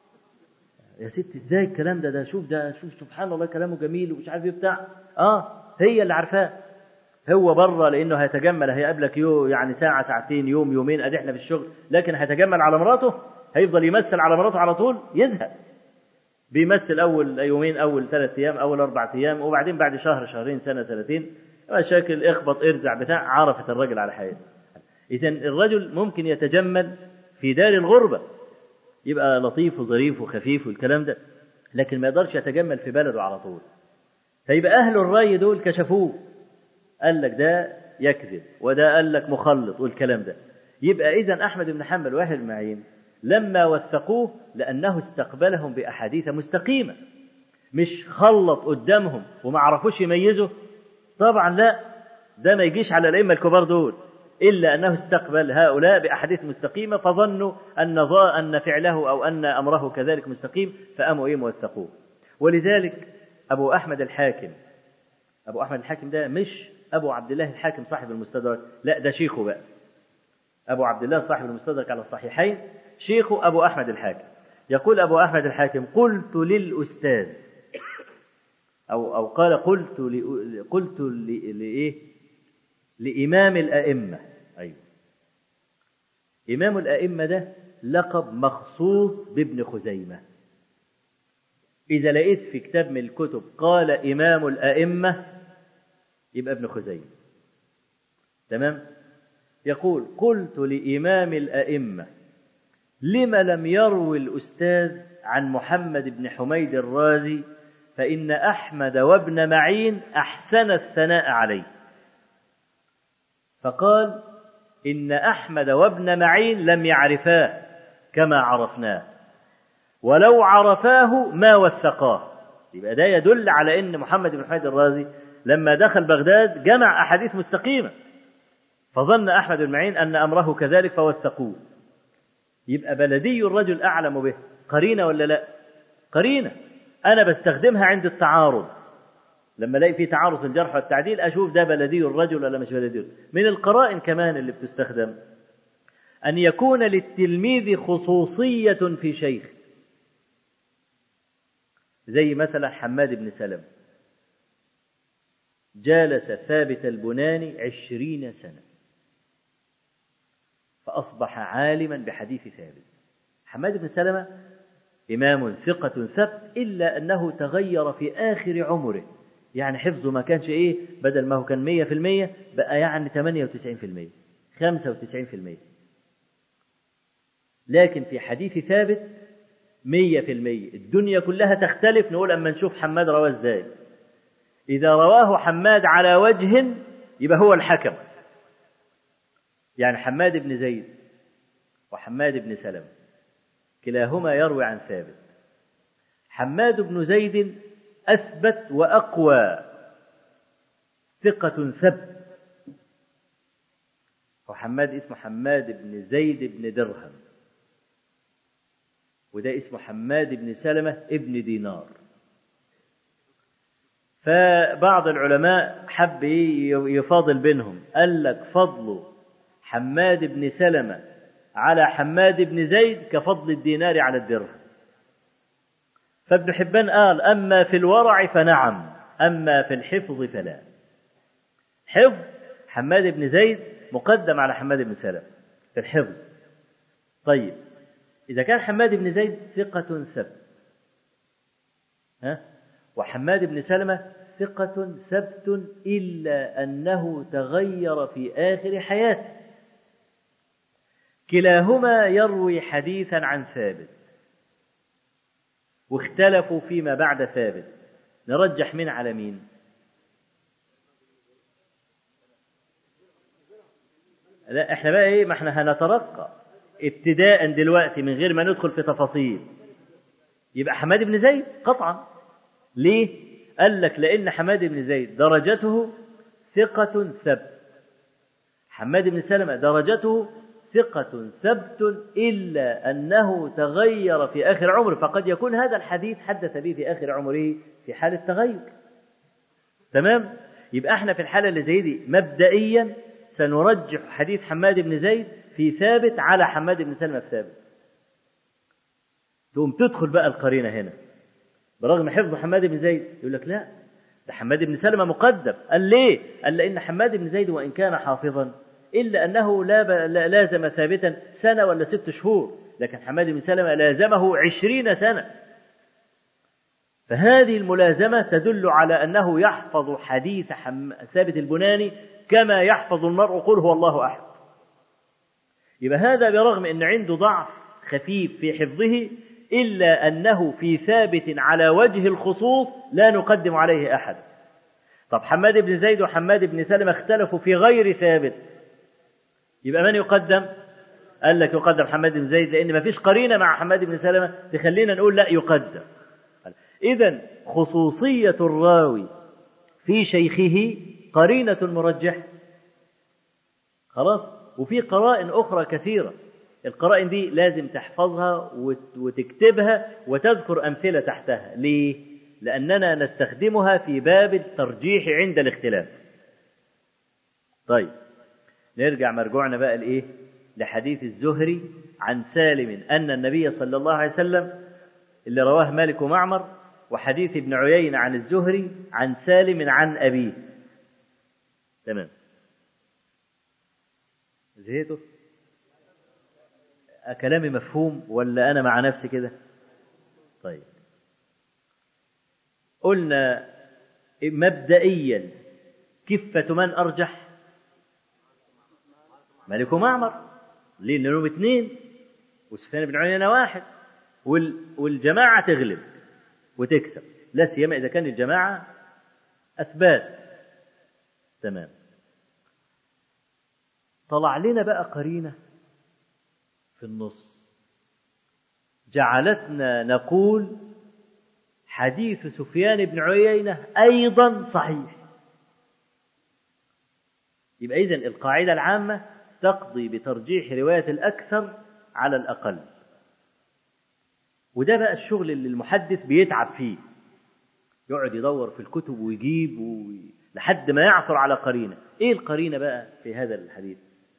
يا ست ازاي الكلام ده ده شوف ده شوف سبحان الله كلامه جميل ومش عارف ايه بتاع اه هي اللي عارفاه هو بره لانه هيتجمل هيقابلك يو يعني ساعه ساعتين يوم يومين ادي احنا في الشغل لكن هيتجمل على مراته هيفضل يمثل على مراته على طول يزهق بيمثل اول يومين اول ثلاث ايام اول اربع ايام وبعدين بعد شهر شهرين سنه سنتين مشاكل اخبط ارزع بتاع عرفت الرجل على حياته اذا الرجل ممكن يتجمل في دار الغربه يبقى لطيف وظريف وخفيف والكلام ده لكن ما يقدرش يتجمل في بلده على طول فيبقى اهل الري دول كشفوه قال لك ده يكذب وده قال لك مخلط والكلام ده يبقى اذا احمد بن حنبل واحد بن معين لما وثقوه لانه استقبلهم باحاديث مستقيمه مش خلط قدامهم وما عرفوش يميزوا طبعا لا ده ما يجيش على الائمه الكبار دول الا انه استقبل هؤلاء باحاديث مستقيمه فظنوا ان ان فعله او ان امره كذلك مستقيم فقاموا ايه موثقوه ولذلك ابو احمد الحاكم ابو احمد الحاكم ده مش ابو عبد الله الحاكم صاحب المستدرك لا ده شيخه بقى ابو عبد الله صاحب المستدرك على الصحيحين شيخه ابو احمد الحاكم يقول ابو احمد الحاكم قلت للاستاذ او او قال قلت ل... قلت لايه لامام الائمه ايوه امام الائمه ده لقب مخصوص بابن خزيمه اذا لقيت في كتاب من الكتب قال امام الائمه يبقى ابن خزيمه تمام يقول قلت لامام الائمه لم لم يروي الاستاذ عن محمد بن حميد الرازي فإن أحمد وابن معين أحسن الثناء عليه فقال إن أحمد وابن معين لم يعرفاه كما عرفناه ولو عرفاه ما وثقاه يبقى ده يدل على أن محمد بن حميد الرازي لما دخل بغداد جمع أحاديث مستقيمة فظن أحمد بن معين أن أمره كذلك فوثقوه يبقى بلدي الرجل أعلم به قرينة ولا لا قرينة أنا بستخدمها عند التعارض لما الاقي في تعارض في الجرح والتعديل اشوف ده بلدي الرجل ولا مش بلدي من القرائن كمان اللي بتستخدم ان يكون للتلميذ خصوصيه في شيخ زي مثلا حماد بن سلم جالس ثابت البناني عشرين سنة فأصبح عالما بحديث ثابت حماد بن سلمة إمام ثقة ثبت إلا أنه تغير في آخر عمره يعني حفظه ما كانش إيه بدل ما هو كان مية في المية بقى يعني تمانية وتسعين في المية خمسة وتسعين في المية لكن في حديث ثابت مية في المية الدنيا كلها تختلف نقول أما نشوف حماد رواه إزاي إذا رواه حماد على وجه يبقى هو الحكم يعني حماد بن زيد وحماد بن سلمة كلاهما يروي عن ثابت حماد بن زيد أثبت وأقوى ثقة ثبت وحماد اسمه حماد بن زيد بن درهم وده اسمه حماد بن سلمة ابن دينار فبعض العلماء حب يفاضل بينهم قال لك فضل حماد بن سلمة على حماد بن زيد كفضل الدينار على الدرهم فابن حبان قال أما في الورع فنعم أما في الحفظ فلا حفظ حماد بن زيد مقدم على حماد بن سلمة في الحفظ طيب إذا كان حماد بن زيد ثقة ثبت ها وحماد بن سلمة ثقة ثبت إلا أنه تغير في آخر حياته كلاهما يروي حديثا عن ثابت واختلفوا فيما بعد ثابت نرجح من على مين لا احنا بقى ايه ما احنا هنترقى ابتداء دلوقتي من غير ما ندخل في تفاصيل يبقى حماد بن زيد قطعا ليه قال لك لان حماد بن زيد درجته ثقة ثبت حماد بن سلمة درجته ثقة ثبت إلا أنه تغير في آخر عمره فقد يكون هذا الحديث حدث به في آخر عمره في حال التغير تمام يبقى احنا في الحالة اللي زي دي مبدئيا سنرجح حديث حماد بن زيد في ثابت على حماد بن سلمة في ثابت تقوم تدخل بقى القرينة هنا برغم حفظ حماد بن زيد يقول لك لا ده حماد بن سلمة مقدم قال ليه قال لأن حماد بن زيد وإن كان حافظا إلا أنه لا لازم ثابتا سنة ولا ست شهور لكن حماد بن سلمة لازمه عشرين سنة فهذه الملازمة تدل على أنه يحفظ حديث حم... ثابت البناني كما يحفظ المرء قل هو الله أحد يبقى هذا برغم أن عنده ضعف خفيف في حفظه إلا أنه في ثابت على وجه الخصوص لا نقدم عليه أحد طب حماد بن زيد وحماد بن سلمة اختلفوا في غير ثابت يبقى من يقدم قال لك يقدم حماد بن زيد لأن ما فيش قرينة مع حماد بن سلمة تخلينا نقول لا يقدم إذا خصوصية الراوي في شيخه قرينة مرجح خلاص وفي قرائن أخرى كثيرة القرائن دي لازم تحفظها وتكتبها وتذكر أمثلة تحتها ليه؟ لأننا نستخدمها في باب الترجيح عند الاختلاف طيب نرجع مرجوعنا بقى لإيه؟ لحديث الزهري عن سالم أن النبي صلى الله عليه وسلم اللي رواه مالك ومعمر وحديث ابن عيينة عن الزهري عن سالم عن أبيه تمام زهقتوا كلامي مفهوم ولا أنا مع نفسي كده طيب قلنا مبدئيا كفة من أرجح مالك ومعمر ليه لأنهم اثنين وسفيان بن عيينة واحد وال... والجماعة تغلب وتكسب لا سيما إذا كان الجماعة أثبات تمام طلع لنا بقى قرينة في النص جعلتنا نقول حديث سفيان بن عيينة أيضا صحيح يبقى إذن القاعدة العامة تقضي بترجيح رواية الأكثر على الأقل وده بقى الشغل اللي المحدث بيتعب فيه يقعد يدور في الكتب ويجيب و... لحد ما يعثر على قرينة ايه القرينة بقى في هذا الحديث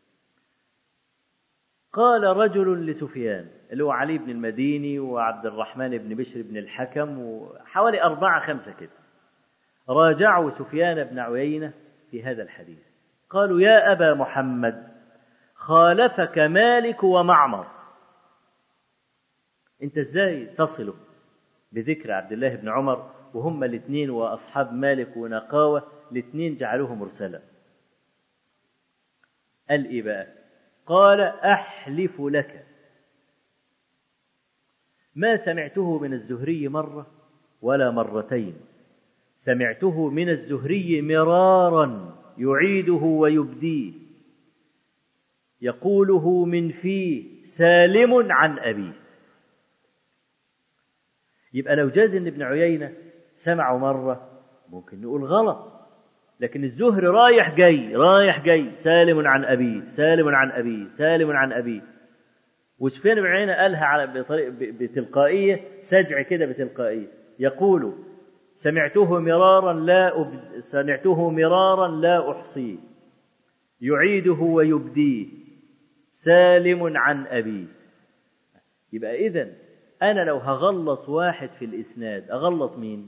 قال رجل لسفيان اللي هو علي بن المديني وعبد الرحمن بن بشر بن الحكم وحوالي أربعة خمسة كده راجعوا سفيان بن عيينة في هذا الحديث قالوا يا أبا محمد خالفك مالك ومعمر انت ازاي تصل بذكر عبد الله بن عمر وهم الاثنين واصحاب مالك ونقاوه الاثنين جعلوه مرسلا قال ايه بقى قال احلف لك ما سمعته من الزهري مره ولا مرتين سمعته من الزهري مرارا يعيده ويبديه يقوله من فيه سالم عن ابيه يبقى لو جاز ان ابن عيينه سمعه مره ممكن نقول غلط لكن الزهري رايح جاي رايح جاي سالم عن ابيه سالم عن ابيه سالم عن ابيه وسفيان بن عيينه قالها على بطريق بتلقائيه سجع كده بتلقائيه يقول سمعته مرارا لا أبد... سمعته مرارا لا احصيه يعيده ويبديه سالم عن ابيه يبقى اذا أنا لو هغلط واحد في الإسناد أغلط مين؟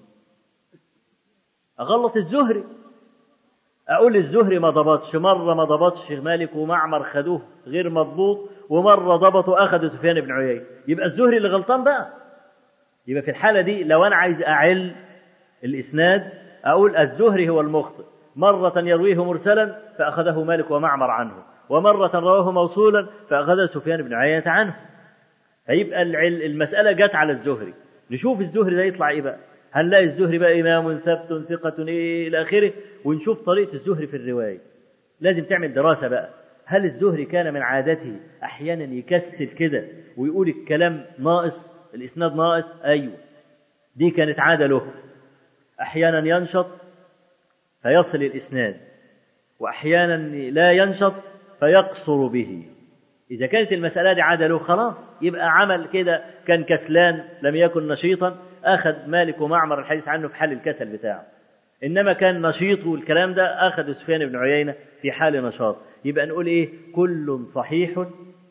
أغلط الزهري أقول الزهري ما ضبطش مرة ما ضبطش مالك ومعمر خدوه غير مضبوط ومرة ضبطوا أخذوا سفيان بن عيينة يبقى الزهري اللي غلطان بقى يبقى في الحالة دي لو أنا عايز أعل الإسناد أقول الزهري هو المخطئ مرة يرويه مرسلا فأخذه مالك ومعمر عنه ومرة رواه موصولا فأخذه سفيان بن عيينة عنه هيبقى المسألة جت على الزهري نشوف الزهري ده يطلع ايه بقى هنلاقي الزهري بقى إمام ثبت ثقة إيه إلى آخره ونشوف طريقة الزهري في الرواية لازم تعمل دراسة بقى هل الزهري كان من عادته أحيانا يكسل كده ويقول الكلام ناقص الإسناد ناقص أيوه دي كانت عادة له أحيانا ينشط فيصل الإسناد وأحيانا لا ينشط فيقصر به إذا كانت المسألة دي عادة له خلاص يبقى عمل كده كان كسلان لم يكن نشيطا أخذ مالك ومعمر الحديث عنه في حال الكسل بتاعه إنما كان نشيط والكلام ده أخذ سفيان بن عيينة في حال نشاط يبقى نقول إيه كل صحيح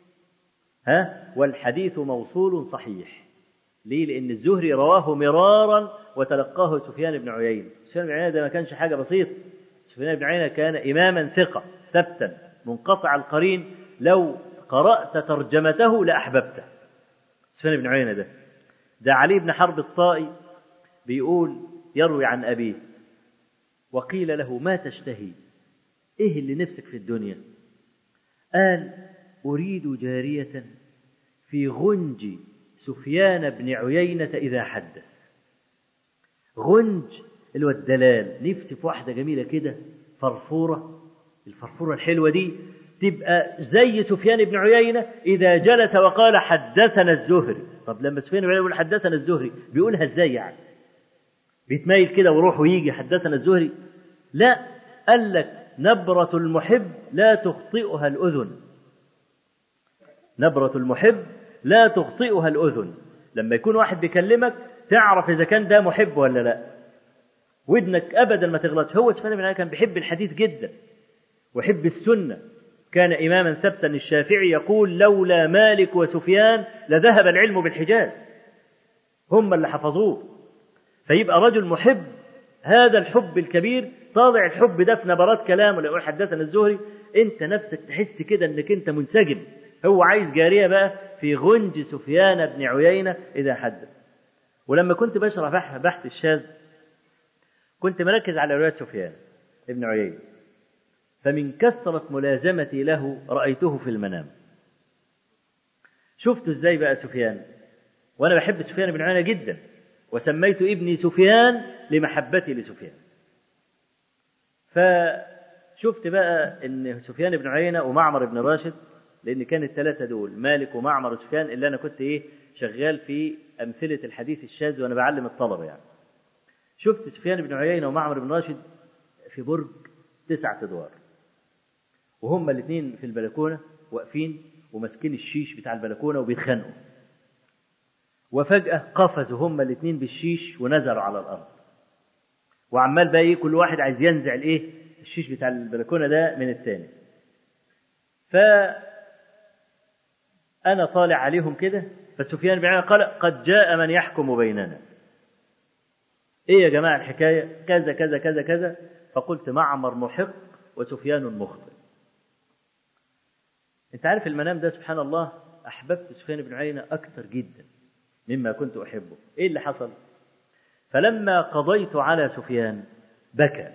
ها والحديث موصول صحيح ليه لأن الزهري رواه مرارا وتلقاه سفيان بن عيينة سفيان بن عيينة ده ما كانش حاجة بسيطة سفيان بن عيينة كان إماما ثقة ثبتا منقطع القرين لو قرأت ترجمته لأحببته سفيان بن عيينة ده ده علي بن حرب الطائي بيقول يروي عن أبيه وقيل له ما تشتهي إيه اللي نفسك في الدنيا قال أريد جارية في غنج سفيان بن عيينة إذا حدث غنج اللي هو الدلال نفسي في واحدة جميلة كده فرفورة الفرفورة الحلوة دي تبقى زي سفيان بن عيينة إذا جلس وقال حدثنا الزهري طب لما سفيان بن عيينة يقول حدثنا الزهري بيقولها ازاي يعني بيتميل كده ويروح ويجي حدثنا الزهري لا قال لك نبرة المحب لا تخطئها الأذن نبرة المحب لا تخطئها الأذن لما يكون واحد بيكلمك تعرف إذا كان ده محب ولا لا ودنك أبدا ما تغلطش هو سفيان بن عيينة كان بيحب الحديث جدا ويحب السنة كان إماما ثبتا الشافعي يقول لولا مالك وسفيان لذهب العلم بالحجاز هم اللي حفظوه فيبقى رجل محب هذا الحب الكبير طالع الحب ده في نبرات كلامه اللي يقول حدثنا الزهري انت نفسك تحس كده انك انت منسجم هو عايز جاريه بقى في غنج سفيان بن عيينه اذا حدث ولما كنت بشرح بحث الشاذ كنت مركز على روايه سفيان ابن عيينه فمن كثرة ملازمتي له رأيته في المنام شفت ازاي بقى سفيان وانا بحب سفيان بن عيينة جدا وسميت ابني سفيان لمحبتي لسفيان فشفت بقى ان سفيان بن عيينة ومعمر بن راشد لان كان الثلاثة دول مالك ومعمر وسفيان اللي انا كنت ايه شغال في امثلة الحديث الشاذ وانا بعلم الطلبة يعني شفت سفيان بن عيينة ومعمر بن راشد في برج تسعة ادوار وهما الاثنين في البلكونه واقفين وماسكين الشيش بتاع البلكونه وبيتخانقوا وفجاه قفزوا هما الاثنين بالشيش ونزلوا على الارض وعمال بقى ايه كل واحد عايز ينزع الايه الشيش بتاع البلكونه ده من الثاني ف انا طالع عليهم كده فسفيان بن عيينه قال قد جاء من يحكم بيننا إيه يا جماعة الحكاية كذا كذا كذا كذا فقلت معمر محق وسفيان مخطئ أنت عارف المنام ده سبحان الله أحببت سفيان بن عيينة أكثر جدا مما كنت أحبه إيه اللي حصل فلما قضيت على سفيان بكى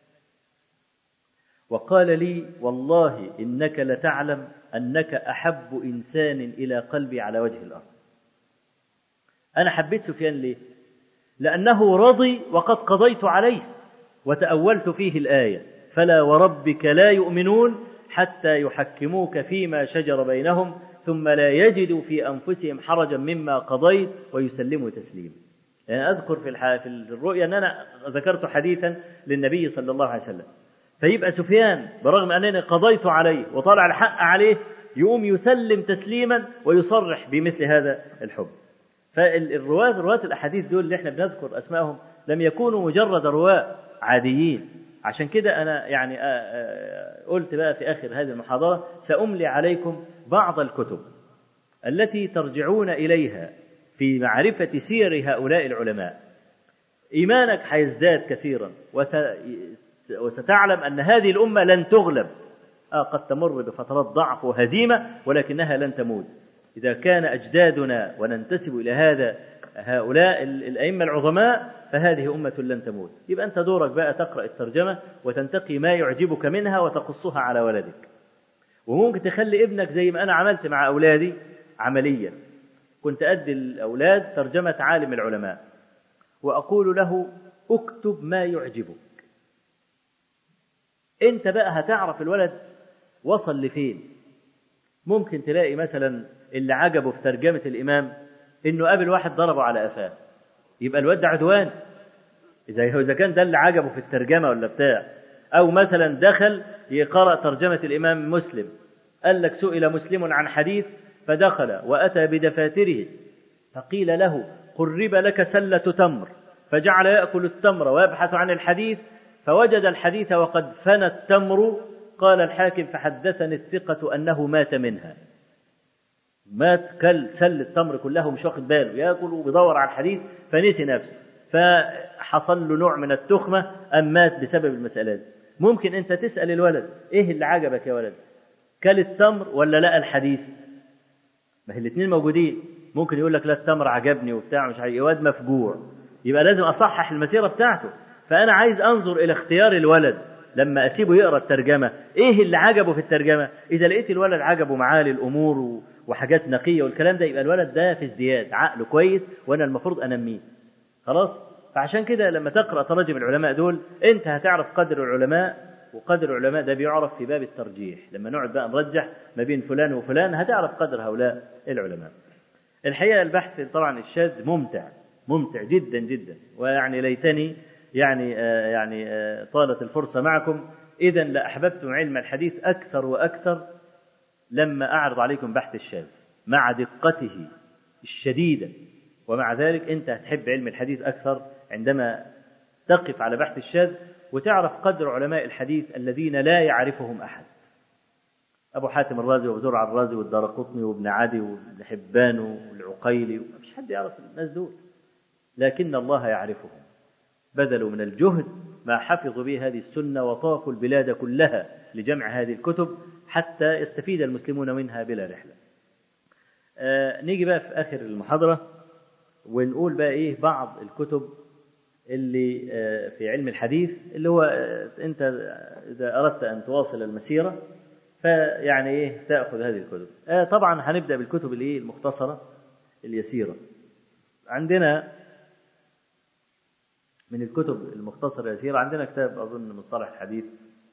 وقال لي والله إنك لتعلم أنك أحب إنسان إلى قلبي على وجه الأرض أنا حبيت سفيان ليه لأنه رضي وقد قضيت عليه وتأولت فيه الآية فلا وربك لا يؤمنون حتى يحكموك فيما شجر بينهم ثم لا يجدوا في أنفسهم حرجا مما قضيت ويسلموا تسليما يعني أذكر في, الح... في الرؤيا أن أنا ذكرت حديثا للنبي صلى الله عليه وسلم فيبقى سفيان برغم أنني قضيت عليه وطلع الحق عليه يقوم يسلم تسليما ويصرح بمثل هذا الحب فالرواة رواة الأحاديث دول اللي احنا بنذكر أسمائهم لم يكونوا مجرد رواة عاديين عشان كده أنا يعني قلت بقى في آخر هذه المحاضرة سأملي عليكم بعض الكتب التي ترجعون إليها في معرفة سير هؤلاء العلماء إيمانك هيزداد كثيرا وستعلم أن هذه الأمة لن تغلب آه قد تمر بفترات ضعف وهزيمة ولكنها لن تموت إذا كان أجدادنا وننتسب إلى هذا هؤلاء الأئمة العظماء فهذه أمة لن تموت يبقى أنت دورك بقى تقرأ الترجمة وتنتقي ما يعجبك منها وتقصها على ولدك وممكن تخلي ابنك زي ما أنا عملت مع أولادي عمليا كنت أدي الأولاد ترجمة عالم العلماء وأقول له اكتب ما يعجبك أنت بقى هتعرف الولد وصل لفين ممكن تلاقي مثلا اللي عجبه في ترجمة الإمام إنه قابل واحد ضربه على قفاه يبقى الواد ده عدوان إذا إذا كان ده اللي عجبه في الترجمة ولا بتاع أو مثلا دخل يقرأ ترجمة الإمام مسلم قال لك سئل مسلم عن حديث فدخل وأتى بدفاتره فقيل له قرب لك سلة تمر فجعل يأكل التمر ويبحث عن الحديث فوجد الحديث وقد فنى التمر قال الحاكم فحدثني الثقة أنه مات منها مات كل سل التمر كله مش واخد باله ياكل وبيدور على الحديث فنسي نفسه فحصل له نوع من التخمة أم مات بسبب المسألة دي ممكن أنت تسأل الولد إيه اللي عجبك يا ولد كل التمر ولا لقى الحديث ما هي الاثنين موجودين ممكن يقول لك لا التمر عجبني وبتاع مش عارف واد مفجوع يبقى لازم أصحح المسيرة بتاعته فأنا عايز أنظر إلى اختيار الولد لما أسيبه يقرأ الترجمة إيه اللي عجبه في الترجمة إذا لقيت الولد عجبه معالي الأمور وحاجات نقية والكلام ده يبقى الولد ده في ازدياد عقله كويس وأنا المفروض أنميه خلاص فعشان كده لما تقرأ تراجم العلماء دول أنت هتعرف قدر العلماء وقدر العلماء ده بيعرف في باب الترجيح لما نقعد بقى نرجح ما بين فلان وفلان هتعرف قدر هؤلاء العلماء الحقيقة البحث طبعا الشاذ ممتع ممتع جدا جدا ويعني ليتني يعني آه يعني آه طالت الفرصة معكم إذا لأحببتم علم الحديث أكثر وأكثر لما أعرض عليكم بحث الشاذ مع دقته الشديدة ومع ذلك أنت هتحب علم الحديث أكثر عندما تقف على بحث الشاذ وتعرف قدر علماء الحديث الذين لا يعرفهم أحد أبو حاتم الرازي وأبو زرع الرازي والدارقطني وابن عدي وابن حبان والعقيلي مش حد يعرف الناس دول لكن الله يعرفهم بذلوا من الجهد ما حفظوا به هذه السنة وطافوا البلاد كلها لجمع هذه الكتب حتى يستفيد المسلمون منها بلا رحلة آه نيجي بقى في آخر المحاضرة ونقول بقى إيه بعض الكتب اللي آه في علم الحديث اللي هو آه أنت إذا أردت أن تواصل المسيرة فيعني إيه تأخذ هذه الكتب آه طبعا هنبدأ بالكتب اللي المختصرة اليسيرة عندنا من الكتب المختصرة اليسيرة عندنا كتاب أظن مصطلح الحديث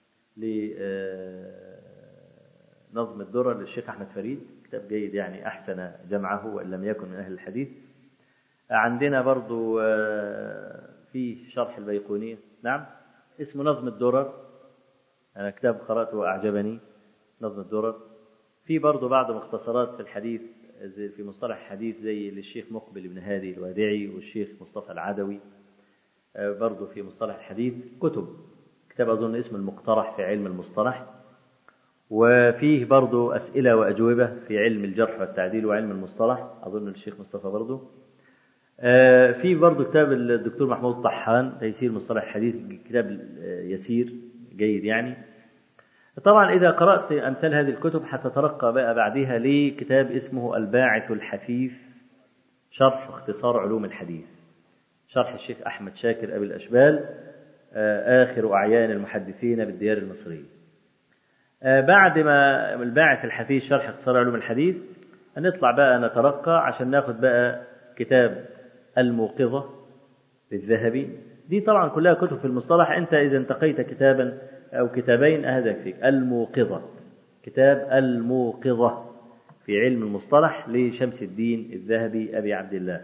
لنظم الدرر للشيخ أحمد فريد كتاب جيد يعني أحسن جمعه وإن لم يكن من أهل الحديث عندنا برضو في شرح البيقونية نعم اسمه نظم الدرر أنا كتاب قرأته وأعجبني نظم الدرر في برضو بعض مختصرات في الحديث في مصطلح الحديث زي للشيخ مقبل بن هادي الوادعي والشيخ مصطفى العدوي برضو في مصطلح الحديث كتب كتاب أظن اسمه المقترح في علم المصطلح وفيه برضو أسئلة وأجوبة في علم الجرح والتعديل وعلم المصطلح أظن الشيخ مصطفى برضو آه، في برضه كتاب الدكتور محمود طحان تيسير مصطلح الحديث كتاب آه، يسير جيد يعني طبعا إذا قرأت أمثال هذه الكتب هتترقى بقى بعدها لكتاب اسمه الباعث الحثيث شرح اختصار علوم الحديث شرح الشيخ أحمد شاكر أبي الأشبال آه، آخر أعيان المحدثين بالديار المصرية آه، بعد ما الباعث الحثيث شرح اختصار علوم الحديث هنطلع بقى نترقى عشان ناخد بقى كتاب الموقظة للذهبي دي طبعا كلها كتب في المصطلح أنت إذا انتقيت كتابا أو كتابين هذا يكفيك الموقظة كتاب الموقظة في علم المصطلح لشمس الدين الذهبي أبي عبد الله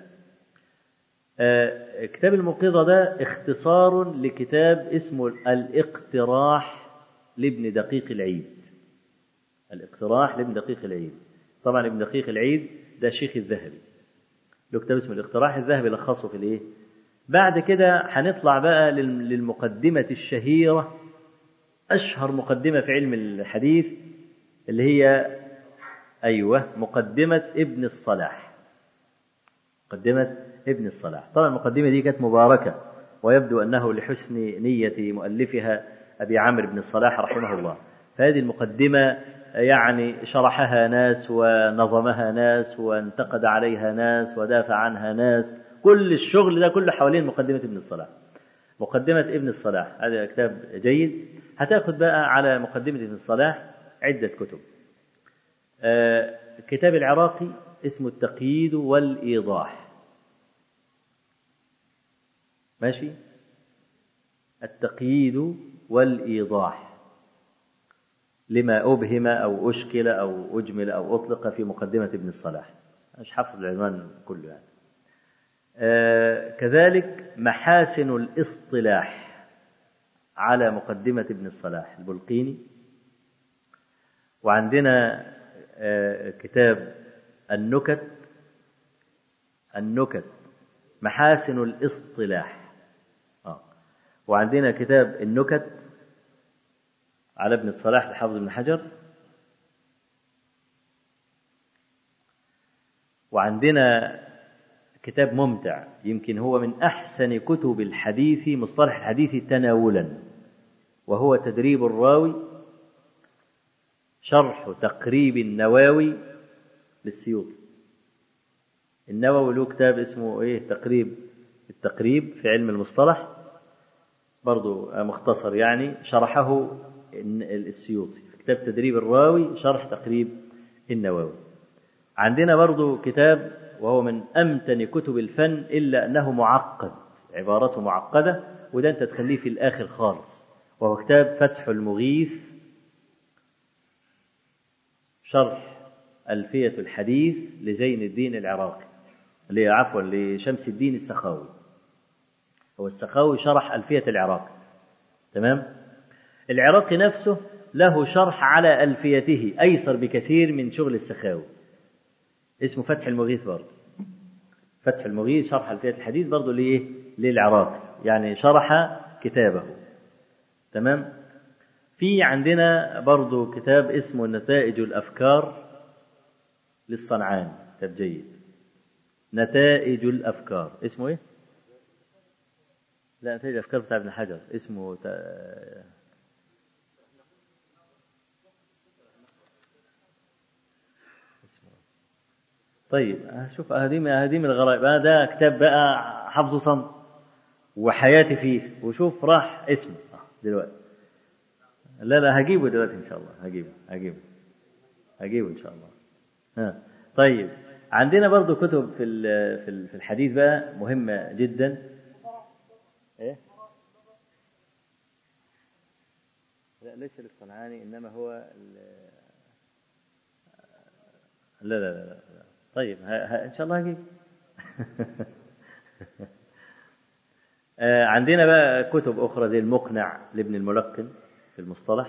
آه، كتاب الموقظة ده اختصار لكتاب اسمه الاقتراح لابن دقيق العيد الاقتراح لابن دقيق العيد طبعا ابن دقيق العيد ده شيخ الذهبي له كتاب اسمه الاقتراح الذهبي لخصه في الايه بعد كده هنطلع بقى لل- للمقدمة الشهيرة أشهر مقدمة في علم الحديث اللي هي أيوة مقدمة ابن الصلاح مقدمة ابن الصلاح طبعا المقدمة دي كانت مباركة ويبدو أنه لحسن نية مؤلفها أبي عامر بن الصلاح رحمه الله فهذه المقدمة يعني شرحها ناس ونظمها ناس وانتقد عليها ناس ودافع عنها ناس كل الشغل ده كله حوالين مقدمة ابن الصلاح مقدمة ابن الصلاح هذا كتاب جيد هتاخد بقى على مقدمة ابن الصلاح عدة كتب آه، كتاب العراقي اسمه التقييد والإيضاح ماشي التقييد والإيضاح لما أبهم أو أشكل أو أجمل أو أطلق في مقدمة ابن الصلاح مش حافظ العنوان كله يعني آه كذلك محاسن الاصطلاح على مقدمة ابن الصلاح البلقيني وعندنا آه كتاب النكت النكت محاسن الاصطلاح آه. وعندنا كتاب النكت على ابن الصلاح لحافظ بن حجر وعندنا كتاب ممتع يمكن هو من أحسن كتب الحديث مصطلح الحديث تناولا وهو تدريب الراوي شرح تقريب النواوي للسيوطي النووي له كتاب اسمه ايه تقريب التقريب في علم المصطلح برضو مختصر يعني شرحه السيوطي في كتاب تدريب الراوي شرح تقريب النووي عندنا برضو كتاب وهو من أمتن كتب الفن إلا أنه معقد عبارته معقدة وده أنت تخليه في الآخر خالص وهو كتاب فتح المغيث شرح ألفية الحديث لزين الدين العراقي اللي عفوا لشمس الدين السخاوي هو السخاوي شرح ألفية العراقي تمام العراقي نفسه له شرح على ألفيته أيسر بكثير من شغل السخاوي اسمه فتح المغيث برضه فتح المغيث شرح ألفية الحديث برضه لإيه؟ للعراقي يعني شرح كتابه تمام في عندنا برضه كتاب اسمه نتائج الأفكار للصنعاني كتاب جيد نتائج الأفكار اسمه إيه؟ لا نتائج الأفكار بتاع ابن حجر اسمه تا... اسمه طيب شوف هذه هذه من الغرائب هذا كتاب بقى حفظه صم وحياتي فيه وشوف راح اسمه دلوقتي لا لا هجيبه دلوقتي ان شاء الله هجيبه هجيبه هجيبه ان شاء الله ها طيب عندنا برضو كتب في في في الحديث بقى مهمه جدا ايه لا ليس للصنعاني انما هو لا لا لا, لا. طيب ها ها ان شاء الله هجيب عندنا بقى كتب اخرى زي المقنع لابن الملقن في المصطلح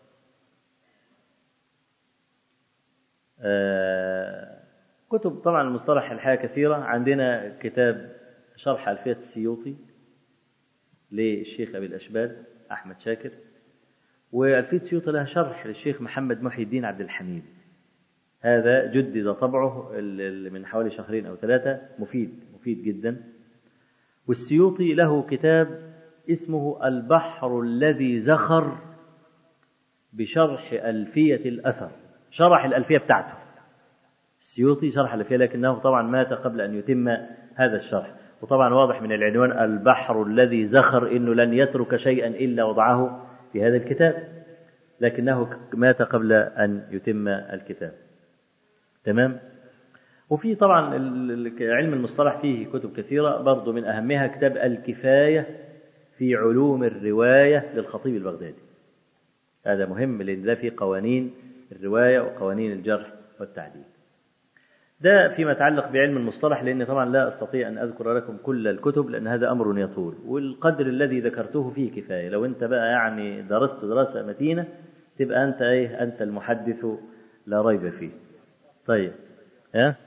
كتب طبعا المصطلح الحقيقة كثيرة عندنا كتاب شرح ألفية السيوطي للشيخ أبي الأشبال أحمد شاكر وألفية السيوطي لها شرح للشيخ محمد محي الدين عبد الحميد هذا جدد طبعه من حوالي شهرين أو ثلاثة مفيد مفيد جدا والسيوطي له كتاب اسمه البحر الذي زخر بشرح ألفية الأثر شرح الألفية بتاعته السيوطي شرح الألفية لكنه طبعا مات قبل أن يتم هذا الشرح وطبعا واضح من العنوان البحر الذي زخر انه لن يترك شيئا الا وضعه في هذا الكتاب لكنه مات قبل ان يتم الكتاب تمام وفي طبعا علم المصطلح فيه كتب كثيره برضو من اهمها كتاب الكفايه في علوم الروايه للخطيب البغدادي هذا مهم لان ده في قوانين الروايه وقوانين الجرح والتعديل ده فيما يتعلق بعلم المصطلح لأن طبعا لا أستطيع أن أذكر لكم كل الكتب لأن هذا أمر يطول والقدر الذي ذكرته فيه كفاية لو أنت بقى يعني درست دراسة متينة تبقى أنت إيه أنت المحدث لا ريب فيه طيب ها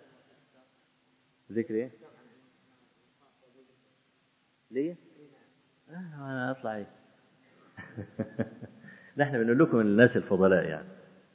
ذكر إيه ليه آه أنا أطلع إيه نحن بنقول لكم الناس الفضلاء يعني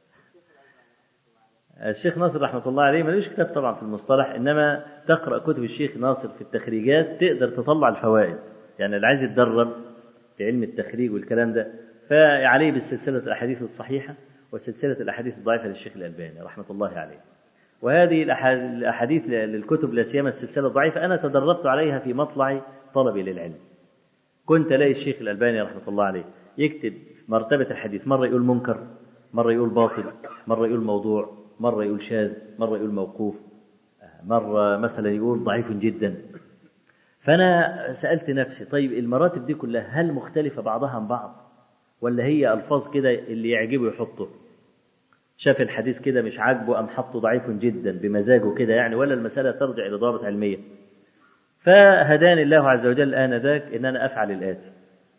الشيخ ناصر رحمة الله عليه ملوش كتاب طبعا في المصطلح إنما تقرأ كتب الشيخ ناصر في التخريجات تقدر تطلع الفوائد يعني اللي عايز يتدرب في علم التخريج والكلام ده فعليه بالسلسلة الأحاديث الصحيحة وسلسلة الأحاديث الضعيفة للشيخ الألباني رحمة الله عليه وهذه الأحاديث للكتب لا سيما السلسلة الضعيفة أنا تدربت عليها في مطلع طلبي للعلم كنت ألاقي الشيخ الألباني رحمة الله عليه يكتب مرتبة الحديث مرة يقول منكر مرة يقول باطل مرة يقول موضوع مرة يقول شاذ مرة يقول موقوف مرة مثلا يقول ضعيف جدا فأنا سألت نفسي طيب المراتب دي كلها هل مختلفة بعضها عن بعض ولا هي ألفاظ كده اللي يعجبه يحطه شاف الحديث كده مش عاجبه أم حطه ضعيف جدا بمزاجه كده يعني ولا المسألة ترجع إلى ضابط علمية فهداني الله عز وجل آنذاك إن أنا أفعل الآتي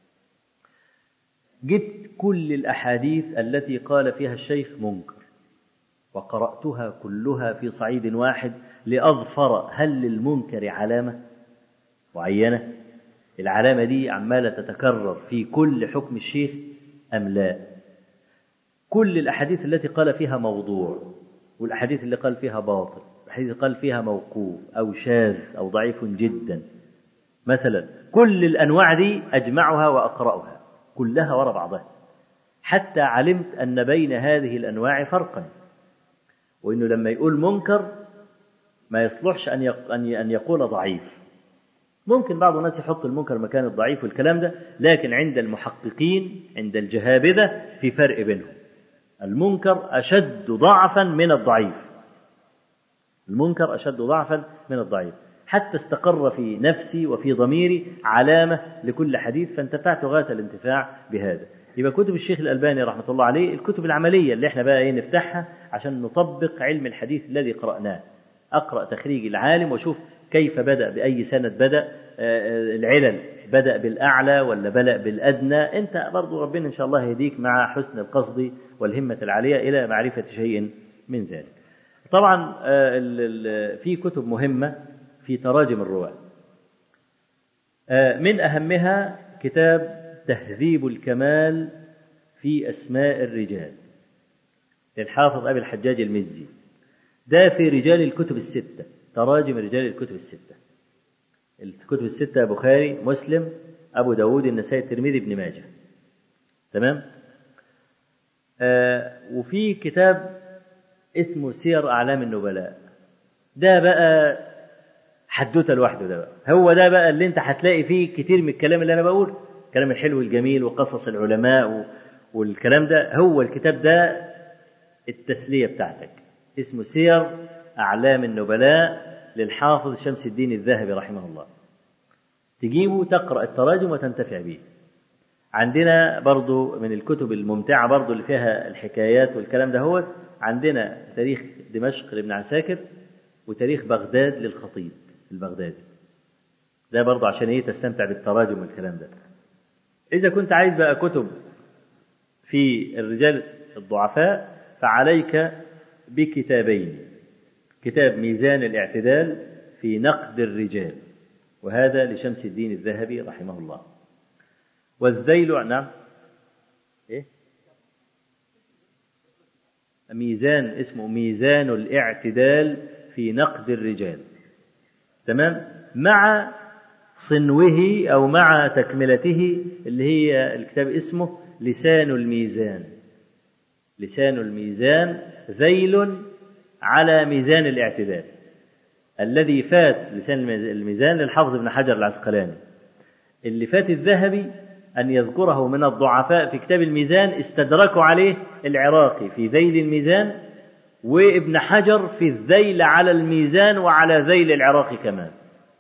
جبت كل الأحاديث التي قال فيها الشيخ منكر وقرأتها كلها في صعيد واحد لأظفر هل للمنكر علامة معينة العلامة دي عمالة تتكرر في كل حكم الشيخ أم لا كل الأحاديث التي قال فيها موضوع والأحاديث اللي قال فيها باطل الأحاديث اللي قال فيها موقوف أو شاذ أو ضعيف جدا مثلا كل الأنواع دي أجمعها وأقرأها كلها وراء بعضها حتى علمت أن بين هذه الأنواع فرقا وانه لما يقول منكر ما يصلحش ان ان يقول ضعيف ممكن بعض الناس يحط المنكر مكان الضعيف والكلام ده لكن عند المحققين عند الجهابذه في فرق بينهم المنكر اشد ضعفا من الضعيف المنكر اشد ضعفا من الضعيف حتى استقر في نفسي وفي ضميري علامه لكل حديث فانتفعت غايه الانتفاع بهذا يبقى كتب الشيخ الألباني رحمة الله عليه الكتب العملية اللي احنا بقى ايه نفتحها عشان نطبق علم الحديث الذي قرأناه أقرأ تخريج العالم وأشوف كيف بدأ بأي سند بدأ العلل بدأ بالأعلى ولا بدأ بالأدنى أنت برضو ربنا إن شاء الله يهديك مع حسن القصد والهمة العالية إلى معرفة شيء من ذلك طبعا في كتب مهمة في تراجم الرواة من أهمها كتاب تهذيب الكمال في أسماء الرجال للحافظ أبي الحجاج المزي ده في رجال الكتب الستة تراجم رجال الكتب الستة الكتب الستة بخاري مسلم أبو داود النسائي الترمذي ابن ماجه تمام آه وفي كتاب اسمه سير أعلام النبلاء ده بقى حدوته لوحده ده بقى هو ده بقى اللي انت هتلاقي فيه كتير من الكلام اللي انا بقوله الكلام الحلو الجميل وقصص العلماء والكلام ده هو الكتاب ده التسلية بتاعتك اسمه سير أعلام النبلاء للحافظ شمس الدين الذهبي رحمه الله تجيبه تقرأ التراجم وتنتفع به عندنا برضو من الكتب الممتعة برضو اللي فيها الحكايات والكلام ده هو عندنا تاريخ دمشق لابن عساكر وتاريخ بغداد للخطيب البغدادي ده برضو عشان ايه تستمتع بالتراجم والكلام ده إذا كنت عايز بقى كتب في الرجال الضعفاء فعليك بكتابين كتاب ميزان الاعتدال في نقد الرجال وهذا لشمس الدين الذهبي رحمه الله والذيل نعم إيه؟ ميزان اسمه ميزان الاعتدال في نقد الرجال تمام مع صنوه أو مع تكملته اللي هي الكتاب اسمه لسان الميزان لسان الميزان ذيل على ميزان الاعتدال الذي فات لسان الميزان للحافظ ابن حجر العسقلاني اللي فات الذهبي أن يذكره من الضعفاء في كتاب الميزان استدركوا عليه العراقي في ذيل الميزان وابن حجر في الذيل على الميزان وعلى ذيل العراقي كمان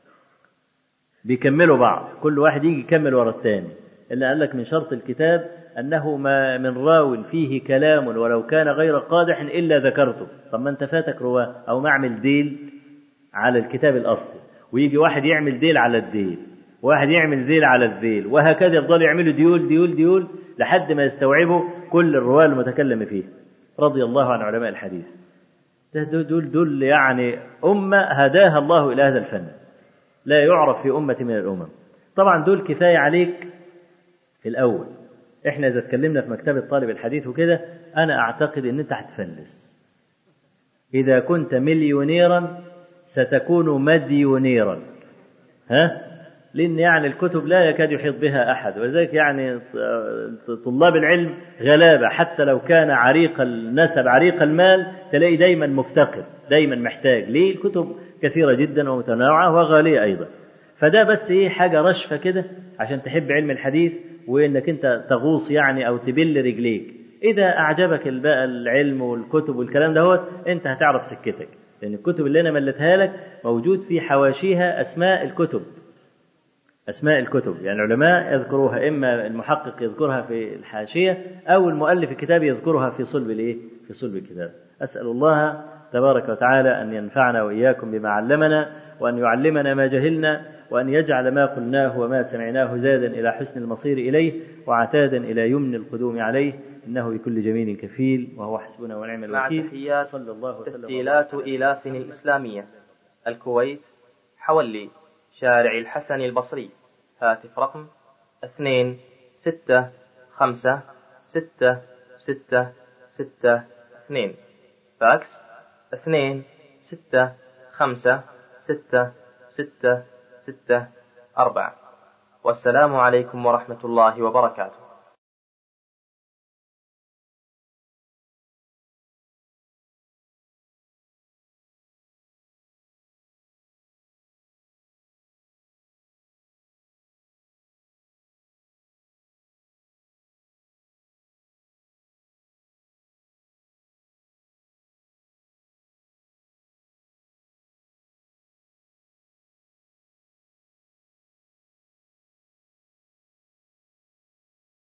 بيكملوا بعض كل واحد يجي يكمل ورا الثاني اللي قال لك من شرط الكتاب أنه ما من راو فيه كلام ولو كان غير قادح إلا ذكرته طب ما أنت فاتك رواه أو ما أعمل ديل على الكتاب الأصلي ويجي واحد يعمل ديل على الديل واحد يعمل ذيل على الذيل وهكذا يفضلوا يعملوا ديول ديول ديول لحد ما يستوعبوا كل الرواة المتكلم فيه رضي الله عن علماء الحديث ده دول دول يعني أمة هداها الله إلى هذا الفن لا يعرف في أمة من الأمم طبعا دول كفاية عليك في الأول احنا إذا اتكلمنا في مكتبة طالب الحديث وكده أنا أعتقد إن أنت هتفلس إذا كنت مليونيرا ستكون مديونيرا ها لأن يعني الكتب لا يكاد يحيط بها أحد ولذلك يعني طلاب العلم غلابة حتى لو كان عريق النسب عريق المال تلاقي دايما مفتقر دايما محتاج ليه الكتب كثيرة جدا ومتنوعة وغالية أيضا فده بس إيه حاجة رشفة كده عشان تحب علم الحديث وإنك أنت تغوص يعني أو تبل رجليك إذا أعجبك بقى العلم والكتب والكلام دهوت أنت هتعرف سكتك لأن الكتب اللي أنا ملتها لك موجود في حواشيها أسماء الكتب أسماء الكتب يعني العلماء يذكروها إما المحقق يذكرها في الحاشية أو المؤلف الكتاب يذكرها في صلب الإيه؟ في صلب الكتاب أسأل الله تبارك وتعالى أن ينفعنا وإياكم بما علمنا وأن يعلمنا ما جهلنا وأن يجعل ما قلناه وما سمعناه زادا إلى حسن المصير إليه وعتادا إلى يمن القدوم عليه إنه بكل جميل كفيل وهو حسبنا ونعم الوكيل مع تحيات صلى الله وسلم تسجيلات إيلاف الإسلامية الكويت حولي شارع الحسن البصري هاتف رقم اثنين ستة خمسة ستة ستة ستة اثنين فاكس اثنين ستة خمسة ستة ستة ستة أربعة والسلام عليكم ورحمة الله وبركاته